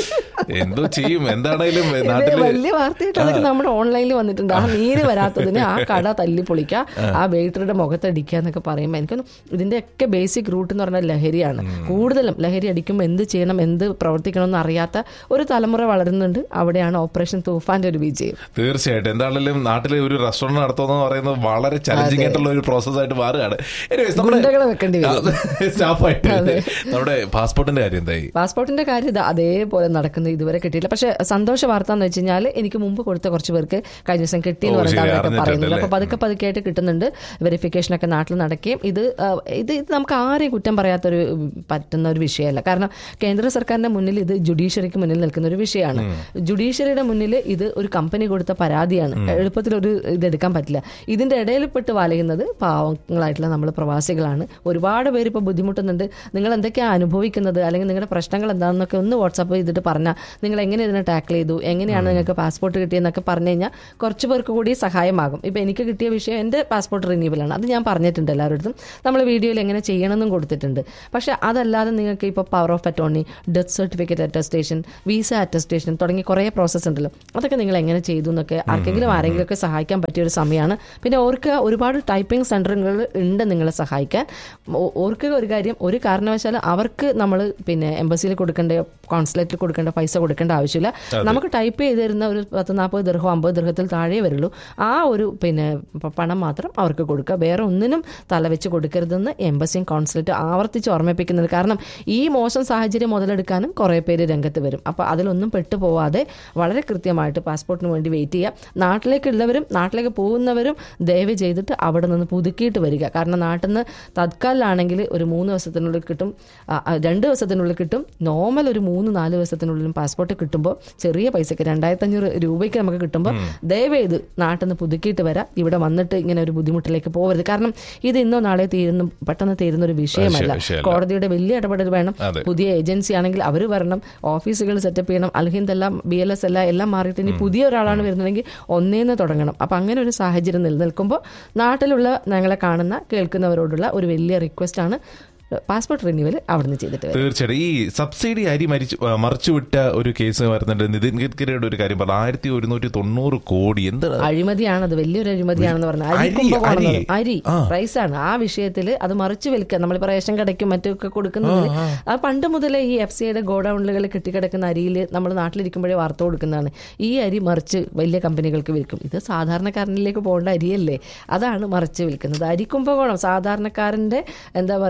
എന്തോ ചെയ്യും എന്താണേലും ഇത് നാട്ടില് വലിയ വാർത്തയായിട്ട് അതൊക്കെ നമ്മുടെ ഓൺലൈനിൽ വന്നിട്ടുണ്ട് ആ നീര് വരാത്തതിന് ആ കട തല്ലി പൊളിക്കുക ആ വെയിറ്ററുടെ മുഖത്തടിക്കുക എന്നൊക്കെ പറയുമ്പോൾ എനിക്കൊന്നും ഇതിന്റെയൊക്കെ ബേസിക് റൂട്ട് എന്ന് പറഞ്ഞാൽ ലഹരിയാണ് കൂടുതലും ലഹരി അടിക്കുമ്പോൾ എന്ത് ചെയ്യണം എന്ത് പ്രവർത്തിക്കണം എന്ന് അറിയാത്ത ഒരു തലമുറ വളരുന്നുണ്ട് അവിടെയാണ് ഓപ്പറേഷൻ തൂഫാന്റെ ഒരു വിജയം തീർച്ചയായിട്ടും എന്താണെങ്കിലും നാട്ടിലെ ഒരു റെസ്റ്റോറന്റ് നടത്തുക പറയുന്നത് വളരെ ചലഞ്ചിങ് ആയിട്ടുള്ള ഒരു പ്രോസസ് ആയിട്ട് മാറുകയാണ് Anyways, നമ്മുടെ- ഗുണ്ടകളെ വെക്കേണ്ടി വരും. ആ, സ്റ്റാഫായിട്ട് നമ്മുടെ പാസ്പോർട്ടിന്റെ കാര്യം എന്തായി പാസ്പോർട്ടിന്റെ കാര്യം ഇത് അതേപോലെ നടക്കുന്നത് ഇതുവരെ കിട്ടിയില്ല പക്ഷെ സന്തോഷ വാർത്ത എന്ന് വെച്ച് കഴിഞ്ഞാൽ എനിക്ക് മുമ്പ് കൊടുത്ത കുറച്ച് പേർക്ക് കഴിഞ്ഞ ദിവസം കിട്ടി എന്ന് ഓ, പറഞ്ഞിട്ട് ശരി, അവരൊക്കെ പറയുന്നത് അറിഞ്ഞിട്ടുണ്ടല്ലേ? അപ്പൊ പതുക്കെ പതുക്കെ ആയിട്ട് കിട്ടുന്നുണ്ട് വെരിഫിക്കേഷൻ ഒക്കെ നാട്ടിൽ നടക്കുകയും ഇത് ആ, ഇത് ഇത് നമുക്ക് ആരെയും കുറ്റം പറയാത്തൊരു ഉം, പറ്റുന്ന ഒരു വിഷയമല്ല കാരണം കേന്ദ്ര സർക്കാരിന്റെ മുന്നിൽ ഇത് ജുഡീഷ്യറിക്ക് മുന്നിൽ നിൽക്കുന്ന ഒരു വിഷയമാണ് ജുഡീഷ്യറിയുടെ മുന്നിൽ ഇത് ഒരു കമ്പനി കൊടുത്ത പരാതിയാണ് എളുപ്പത്തിൽ ഒരു ഇത് എടുക്കാൻ പറ്റില്ല ഇതിന്റെ ഇടയിൽപ്പെട്ട് വലയുന്നത് പാവങ്ങളായിട്ടുള്ള നമ്മൾ പ്രവാസികളാണ് ഒരുപാട് പേര് ഇപ്പോൾ ബുദ്ധിമുട്ടുന്നുണ്ട് നിങ്ങൾ എന്തൊക്കെയാണ് അനുഭവിക്കുന്നത് അല്ലെങ്കിൽ നിങ്ങളുടെ പ്രശ്നങ്ങൾ എന്താണെന്നൊക്കെ ഒന്ന് വാട്സാപ്പ് ചെയ്തിട്ട് പറഞ്ഞാൽ നിങ്ങൾ എങ്ങനെ ഇതിനെ ടാക്കിൾ ചെയ്തു എങ്ങനെയാണ് നിങ്ങൾക്ക് പാസ്പോർട്ട് കിട്ടിയെന്നൊക്കെ പറഞ്ഞു കഴിഞ്ഞാൽ കുറച്ച് പേർക്ക് കൂടി സഹായമാകും ഇപ്പം എനിക്ക് കിട്ടിയ വിഷയം എൻ്റെ പാസ്പോർട്ട് റിന്യൂവലാണ് അത് ഞാൻ പറഞ്ഞിട്ടുണ്ട് എല്ലാവരുടെ നമ്മൾ വീഡിയോയിൽ എങ്ങനെ ചെയ്യണമെന്നും കൊടുത്തിട്ടുണ്ട് പക്ഷെ അതല്ലാതെ നിങ്ങൾക്ക് ഇപ്പോൾ power of attorney death certificate attestation visa attestation തുടങ്ങി കുറേ പ്രോസസ്സ് ഉണ്ടല്ലോ അതൊക്കെ നിങ്ങൾ എങ്ങനെ ചെയ്തു എന്നൊക്കെ ആർക്കെങ്കിലും ആരെങ്കിലും ഒക്കെ സഹായിക്കാൻ പറ്റിയ ഒരു സമയമാണ് പിന്നെ ഓർക്കുക ഒരുപാട് ടൈപ്പിംഗ് സെന്ററുകൾ ഉണ്ട് നിങ്ങളെ സഹായിക്കാൻ ഓ- ഓർക്കുക ഒരു കാര്യം ഒരു കാരണവശാലും അവർക്ക് നമ്മൾ പിന്നെ എംബസിയിൽ കൊടുക്കേണ്ട കോൺസുലേറ്റിൽ കൊടുക്കേണ്ട പൈസ കൊടുക്കേണ്ട ആവശ്യമില്ല നമുക്ക് ടൈപ്പ് ചെയ്ത് തരുന്ന ഒരു പത്ത് നാൽപ്പത് ദീർഘം അമ്പത് ദീർഘത്തിൽ താഴെ വരുള്ളൂ ആ ഒരു പിന്നെ പ- പണം മാത്രം അവർക്ക് കൊടുക്കുക വേറെ ഒന്നിനും തലവെച്ച് കൊടുക്കരുതെന്ന് എംബസിയും കോൺസുലേറ്റ് ആവർത്തിച്ച് ഓർമ്മിപ്പിക്കുന്നുണ്ട് കാരണം ഈ മോശം സാഹചര്യം മുതലെടുക്കാനും കുറേ പേര് രംഗത്ത് വരും അപ്പോൾ അതിലൊന്നും പെട്ടുപോവാതെ വളരെ കൃത്യമായിട്ട് പാസ്പോർട്ടിന് വേണ്ടി വെയിറ്റ് ചെയ്യുക നാട്ടിലേക്കുള്ളവരും നാട്ടിലേക്ക് പോകുന്നവരും ദയവ് ചെയ്തിട്ട് അവിടെ നിന്ന് പുതുക്കിയിട്ട് വരിക കാരണം നാട്ടിൽ നിന്ന് തത്കാലിലാണെങ്കിൽ ഒരു മൂന്ന് ദിവസത്തിനുള്ളിൽ കിട്ടും ആ, ആ, രണ്ട് ദിവസത്തിനുള്ളിൽ കിട്ടും നോർമൽ ഒരു മൂന്ന് നാല് ദിവസത്തിനുള്ളിലും പാസ്പോർട്ട് കിട്ടുമ്പോൾ ചെറിയ പൈസക്ക് രണ്ടായിരത്തി അഞ്ഞൂറ് രൂപയ്ക്ക് നമുക്ക് കിട്ടുമ്പോൾ ദയവേത് നാട്ടിൽ നിന്ന് പുതുക്കിയിട്ട് വരാം ഇവിടെ വന്നിട്ട് ഇങ്ങനെ ഒരു ബുദ്ധിമുട്ടിലേക്ക് പോകരുത് കാരണം ഇത് ഇന്നോ നാളെ തീരുന്ന പെട്ടെന്ന് തീരുന്ന ഒരു വിഷയമല്ല വിഷയമല്ല. കോടതിയുടെ വലിയ ഇടപെടൽ വേണം അതെ. പുതിയ ഏജൻസി ആണെങ്കിൽ അവർ വരണം ഓഫീസുകൾ സെറ്റപ്പ് ചെയ്യണം അൽഹിന്ദ് എല്ലാം ബി എൽ എസ് എല്ലാം എല്ലാം മാറിയിട്ട് ഇനി പുതിയ ഒരാളാണ് വരുന്നതെങ്കിൽ ഒന്നേന്ന് തുടങ്ങണം അപ്പം അങ്ങനെ ഒരു സാഹചര്യം നിലനിൽക്കുമ്പോൾ നാട്ടിലുള്ള ഞങ്ങളെ കാണുന്ന കേൾക്കുന്നവരോടുള്ള ഒരു വലിയ റിക്വസ്റ്റ് ആണ് പാസ്പോർട്ട് റിന്യൂവൽ അവിടുന്ന് ചെയ്തിട്ട് വരും തീർച്ചയായിട്ടും ഈ സബ്സിഡി അരി മരിച്ചു ആ, മറിച്ചുവിട്ട ഒരു കേസ് വരുന്നുണ്ട് നിതിൻ ഗഡ്കരിയുടെ ഒരു കാര്യം പറഞ്ഞു ആയിരത്തി ഒരുന്നൂറ്റി തൊണ്ണൂറ് കോടി എന്താണ് അഴിമതിയാണ് അത് വലിയൊരു അഴിമതിയാണെന്ന് പറഞ്ഞത് അരി അരി, കുംഭകോണം എന്ന് അരി. പറയും. അരി ആ. പ്രൈസാണ് ആ വിഷയത്തിൽ അത് മറിച്ച് വിൽക്കുക നമ്മളിപ്പോൾ റേഷൻ കടയ്ക്കും മറ്റൊക്കെ കൊടുക്കുന്നതിൽ ആ പണ്ട് മുതലേ ഈ എഫ് സിയുടെ ഗോഡൌണുകളിൽ കെട്ടിക്കിടക്കുന്ന അരിയിൽ നമ്മൾ നാട്ടിലിരിക്കുമ്പോഴേ വാർത്ത കൊടുക്കുന്നതാണ് ഈ അരി മറിച്ച് വലിയ കമ്പനികൾക്ക് വിൽക്കും ഇത് സാധാരണക്കാരനിലേക്ക് പോകേണ്ട അരിയല്ലേ അതാണ് മറിച്ച് വിൽക്കുന്നത് അരി കുംഭകോണം സാധാരണക്കാരന്റെ എന്താ പറയുക അന്നത്തെ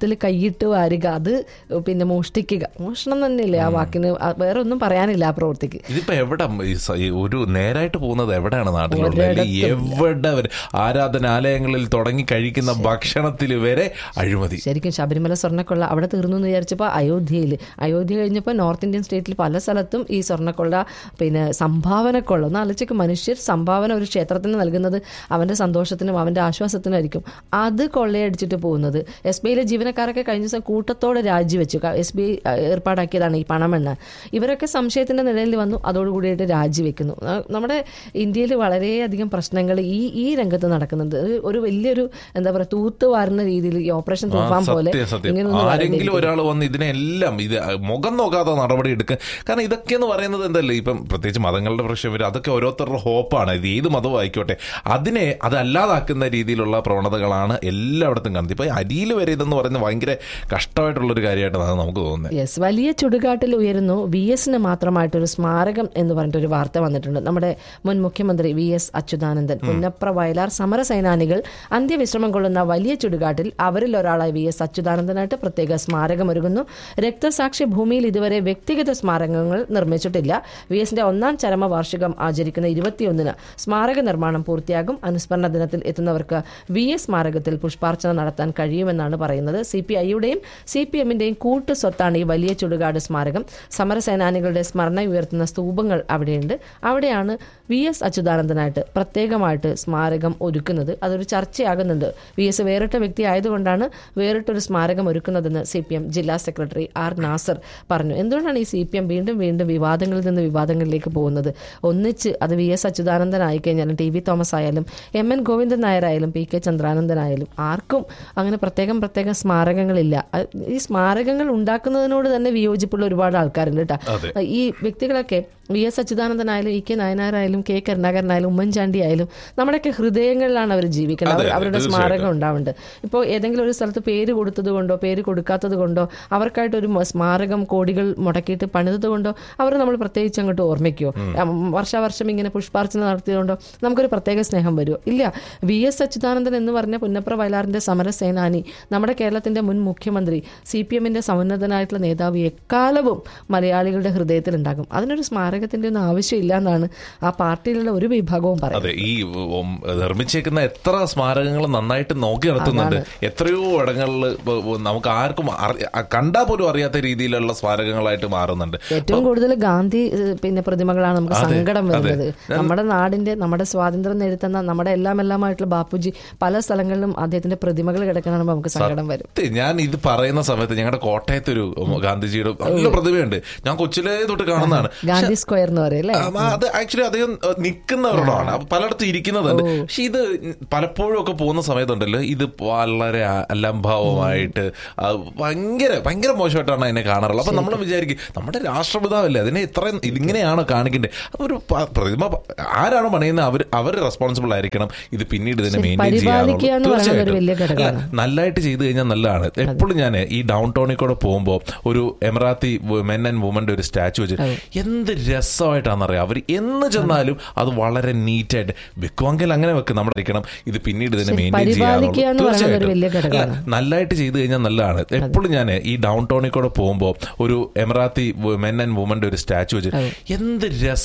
വെള്ളത്തിൽ കൈയിട്ട് വാരുക അത് പിന്നെ മോഷ്ടിക്കുക മോഷണം തന്നെയല്ലേ ആ വാക്കിന് ആ വേറെ ഒന്നും പറയാനില്ല ആ പ്രവൃത്തിക്ക് ഇതിപ്പോ എവിടെ ഈ സ- ഈ ഒരു നേരായിട്ട് പോകുന്നത് എവിടെയാണ് നാട്ടിലുള്ളത് അല്ലെങ്കിൽ എവിടെ വരെ ആരാധനാലയങ്ങളിൽ തുടങ്ങി കഴിക്കുന്ന ഭക്ഷണത്തിൽ വരെ അഴിമതി ശരിക്കും ശബരിമല സ്വർണ്ണക്കൊള്ള അവിടെ തീർന്നു എന്ന് വിചാരിച്ചപ്പോൾ അയോധ്യയിൽ അയോധ്യ കഴിഞ്ഞപ്പോൾ നോർത്ത് ഇന്ത്യൻ സ്റ്റേറ്റിൽ പല സ്ഥലത്തും ഈ സ്വർണ്ണക്കൊള്ള പിന്നെ സംഭാവനക്കൊള്ള ഒന്ന് ആലോചിക്ക് മനുഷ്യർ സംഭാവന ഒരു ക്ഷേത്രത്തിന് നൽകുന്നത് അവന്റെ സന്തോഷത്തിനും അവന്റെ ആശ്വാസത്തിനായിരിക്കും അത് കൊള്ളയടിച്ചിട്ട് പോകുന്നത് എസ് ബി ഐയിലെ ജീവനക്കാരൊക്കെ കഴിഞ്ഞ ദിവസം കൂട്ടത്തോടെ രാജിവെച്ചു എസ് ബി ഐ ഏർപ്പാടാക്കിയതാണ് ഈ പണമെണ്ണ ഇവരൊക്കെ സംശയത്തിന്റെ നിഴലിൽ വന്നു അതോടുകൂടിയിട്ട് രാജിവെക്കുന്നു ആ, നമ്മുടെ ഇന്ത്യയിൽ വളരെയധികം പ്രശ്നങ്ങൾ ഈ ഈ രംഗത്ത് നടക്കുന്നുണ്ട് ഒരു- ഒരു വലിയൊരു എന്താ പറയുക തൂത്ത് വാരുന്ന രീതിയിൽ ഈ ഓപ്പറേഷൻ ആ, തൂഫാൻ പോലെ സത്യം സത്യം ഇങ്ങനെയൊന്നും ആരെങ്കിലും ഒരാൾ വന്ന് ഇതിനെല്ലാം ഇത് മുഖം നോക്കാതെ നടപടി എടുക്കുക കാരണം ഇതൊക്കെ എന്ന് പറയുന്നത് എന്തല്ലേ ഇപ്പം പ്രത്യേകിച്ച് മതങ്ങളുടെ പ്രശ്നം വരും അതൊക്കെ ഓരോരുത്തരുടെ ഹോപ്പാണ് ഇത് ഏത് മതവും ആയിക്കോട്ടെ അതിനെ അതല്ലാതാക്കുന്ന രീതിയിലുള്ള പ്രവണതകളാണ് എല്ലായിടത്തും കാണുന്നത് ഇപ്പൊ അരിയിൽ വരെ ഇതെന്ന് പറയുന്നത് ഭയങ്കര കഷ്ടമായിട്ടുള്ള ഒരു കാര്യമായിട്ടാണ് നമുക്ക് തോന്നുന്നത് യെസ് വലിയ ചുടുകാട്ടിൽ ഉയരുന്നു വി എസിന് മാത്രമായിട്ടൊരു സ്മാരകം എന്ന് പറഞ്ഞിട്ടൊരു വാർത്ത വന്നിട്ടുണ്ട് നമ്മുടെ മുൻ മുഖ്യമന്ത്രി വി എസ് അച്യുതാനന്ദൻ പുന്നപ്ര വയലാർ സമരസേനാനികൾ അന്ത്യവിശ്രമം കൊള്ളുന്ന വലിയ ചുടുകാട്ടിൽ അവരിൽ ഒരാളായി വി എസ് അച്യുതാനന്ദനായിട്ട് പ്രത്യേക സ്മാരകം ഒരുങ്ങുന്നു രക്തസാക്ഷി ഭൂമിയിൽ ഇതുവരെ വ്യക്തിഗത സ്മാരകങ്ങൾ നിർമ്മിച്ചിട്ടില്ല വി എസിന്റെ ഒന്നാം ചരമ വാർഷികം ആചരിക്കുന്ന ഇരുപത്തിയൊന്നിന് സ്മാരക നിർമ്മാണം പൂർത്തിയാകും അനുസ്മരണ ദിനത്തിൽ എത്തുന്നവർക്ക് വി എസ് സ്മാരകത്തിൽ പുഷ്പാർച്ചന നടത്താൻ കഴിയുമെന്നാണ് പറയുന്നത് സി പി ഐയുടെയും സി പി എമ്മിന്റെയും കൂട്ടു സ്വത്താണ് ഈ വലിയ ചുടുകാട് സ്മാരകം സമരസേനാനികളുടെ സ്മരണ ഉയർത്തുന്ന സ്തൂപങ്ങൾ അവിടെയുണ്ട് അവിടെയാണ് വി എസ് അച്യുതാനന്ദനായിട്ട് പ്രത്യേകമായിട്ട് സ്മാരകം ഒരുക്കുന്നത് അതൊരു ചർച്ചയാകുന്നുണ്ട് വി എസ് വേറിട്ട വ്യക്തി ആയതുകൊണ്ടാണ് വേറിട്ടൊരു സ്മാരകം ഒരുക്കുന്നതെന്ന് സി പി എം ജില്ലാ സെക്രട്ടറി ആർ നാസർ പറഞ്ഞു എന്തുകൊണ്ടാണ് ഈ സി പി എം വീണ്ടും വീണ്ടും വിവാദങ്ങളിൽ നിന്ന് വിവാദങ്ങളിലേക്ക് പോകുന്നത് ഒന്നിച്ച് അത് വി എസ് അച്യുതാനന്ദൻ ആയിക്കഴിഞ്ഞാലും ടി വി തോമസ് ആയാലും എം എൻ ഗോവിന്ദൻ നായരായാലും പി കെ ചന്ദ്രാനന്ദനായാലും ആർക്കും അങ്ങനെ പ്രത്യേകം പ്രത്യേകം സ്മാരകങ്ങളില്ല അത് ഈ സ്മാരകങ്ങൾ ഉണ്ടാക്കുന്നതിനോട് തന്നെ വിയോജിപ്പുള്ള ഒരുപാട് ആൾക്കാരുണ്ട് കേട്ടോ അതെ. ഈ വ്യക്തികളൊക്കെ വി എസ് അച്യുതാനന്ദനായാലും ഇ കെ നായനാരായാലും കെ കരുണാകരനായാലും ഉമ്മൻചാണ്ടി ആയാലും നമ്മുടെയൊക്കെ ഹൃദയങ്ങളിലാണ് അവർ ജീവിക്കുന്നത് അതെ, അവർ- അതെ, അവരുടെ തീർച്ചയായിട്ടും. സ്മാരകം ഉണ്ടാവുന്നുണ്ട് ഇപ്പോൾ ഏതെങ്കിലും ഒരു സ്ഥലത്ത് പേര് കൊടുത്തത് കൊണ്ടോ പേര് കൊടുക്കാത്തത് കൊണ്ടോ അവർക്കായിട്ട് ഒരു മ- സ്മാരകം കോടികൾ മുടക്കിയിട്ട് പണിതത് കൊണ്ടോ അവർ നമ്മൾ പ്രത്യേകിച്ച് അങ്ങോട്ട് ഓർമ്മിക്കുമോ വർഷാവർഷം ഇങ്ങനെ പുഷ്പാർച്ചന നടത്തിയതുകൊണ്ടോ നമുക്കൊരു പ്രത്യേക സ്നേഹം വരുമോ ഇല്ല വി എസ് അച്യുതാനന്ദൻ എന്ന് പറഞ്ഞ പുന്നപ്ര വയലാറിന്റെ സമരസേനാനി നമ്മുടെ കേരളത്തിന്റെ മുൻ മുഖ്യമന്ത്രി സി പി എമ്മിന്റെ സമുന്നതനായിട്ടുള്ള നേതാവ് എക്കാലവും മലയാളികളുടെ ഹൃദയത്തിൽ ഉണ്ടാകും അതിനൊരു സ്മാരകത്തിന്റെ ഒന്നും ആവശ്യമില്ല എന്നാണ് ആ പാർട്ടിയിലുള്ള ഒരു വിഭാഗവും പറയുന്നത് അതെ ഈ ഉം, നിർമ്മിച്ചേക്കുന്ന എത്ര സ്മാരകങ്ങൾ നന്നായിട്ട് നോക്കി നടത്തുന്നുണ്ട് എത്രയോ ഇടങ്ങളിൽ നമുക്ക് ആർക്കും അറി- കണ്ടാൽ പോലും അറിയാത്ത രീതിയിലുള്ള സ്മാരകങ്ങളായിട്ട് മാറുന്നുണ്ട് ഏറ്റവും കൂടുതൽ ഗാന്ധി ഏഹ്, പിന്നെ പ്രതിമകളാണ് നമുക്ക് അതെ, സങ്കടം അതെ. വരുന്നത് നമ്മുടെ നാടിന്റെ നമ്മുടെ സ്വാതന്ത്ര്യം നേടുത്തുന്ന നമ്മുടെ എല്ലാം എല്ലാമായിട്ടുള്ള ബാപ്പുജി പല സ്ഥലങ്ങളിലും അദ്ദേഹത്തിന്റെ പ്രതിമകൾ കിടക്കണം നമുക്ക് സങ്കടം വരും സത്യം, ഞാൻ ഇത് പറയുന്ന സമയത്ത് ഞങ്ങളുടെ കോട്ടയത്ത് ഒരു ഗാന്ധിജിയുടെ നല്ല പ്രതിമയുണ്ട് ഞാൻ കൊച്ചിലേ തൊട്ട് കാണുന്നതാണ് ഗാന്ധി സ്ക്വയർ എന്ന് പറയും അല്ലേ ആ, അത് ആക്ച്വലി അദ്ദേഹം ഏഹ്, നിൽക്കുന്നവരോടാണ് അപ്പൊ പലയിടത്തും ഇരിക്കുന്നതുണ്ട് പക്ഷെ ഇത് പലപ്പോഴും ഒക്കെ പോകുന്ന സമയത്തുണ്ടല്ലോ ഇത് വളരെ അ- അലംഭാവമായിട്ട് ആ, ഭയങ്കര ഭയങ്കര മോശമായിട്ടാണ് അതിനെ കാണാറുള്ളത് അപ്പൊ നമ്മൾ വിചാരിക്കും നമ്മുടെ രാഷ്ട്രപിതാവല്ലേ അതിനെ ഇത്ര ഇതിങ്ങനെയാണോ കാണിക്കേണ്ടത് അതൊരു പ- പ്രതിമ പ- ആരാണോ പണിയുന്നത് അവർ അവർ റെസ്പോൺസിബിൾ ആയിരിക്കണം ഇത് പിന്നീട് ഇതിനെ ശരി, മെയിൻറ്റെയിൻ പരിപാലിക്കുക എന്ന് പറയുന്നത് ഒരു വലിയ ചെയ്യാനുള്ളത് ഘടകമാണ്. നല്ലതായിട്ട് ചെയ്തു കഴിഞ്ഞാൽ നല്ലതാണ് എപ്പോഴും ഞാൻ ഈ ഡൗൺ ടൗണിൽ കൂടെ പോകുമ്പോൾ ഒരു എമറാത്തി മെൻ ആൻഡ് വുമന്റെ ഒരു സ്റ്റാച്ചു വെച്ച് എന്ത് രസമായിട്ടാണെന്നറിയാം അവർ എന്ന് ചെന്നാലും അത് വളരെ നീറ്റായിട്ട് വെക്കുമെങ്കിൽ അങ്ങനെ വെക്കും നമ്മുടെ ഇരിക്കണം ഇത് പിന്നീട് ഇതിനെ ശരി, മെയിൻറ്റെയിൻ പരിപാലിക്കുക എന്ന് പറയുന്നത് ഒരു വലിയ ഘടകമാണ്. നല്ലതായിട്ട് ചെയ്തു കഴിഞ്ഞാൽ നല്ലതാണ് എപ്പോഴും ഞാൻ ഈ ഡൗൺ ടൗണിൽ കൂടെ പോകുമ്പോൾ ഒരു എമറാത്തി മെൻ ആൻഡ് വുമന്റെ ഒരു സ്റ്റാച്ചു വെച്ച് എന്ത് രസം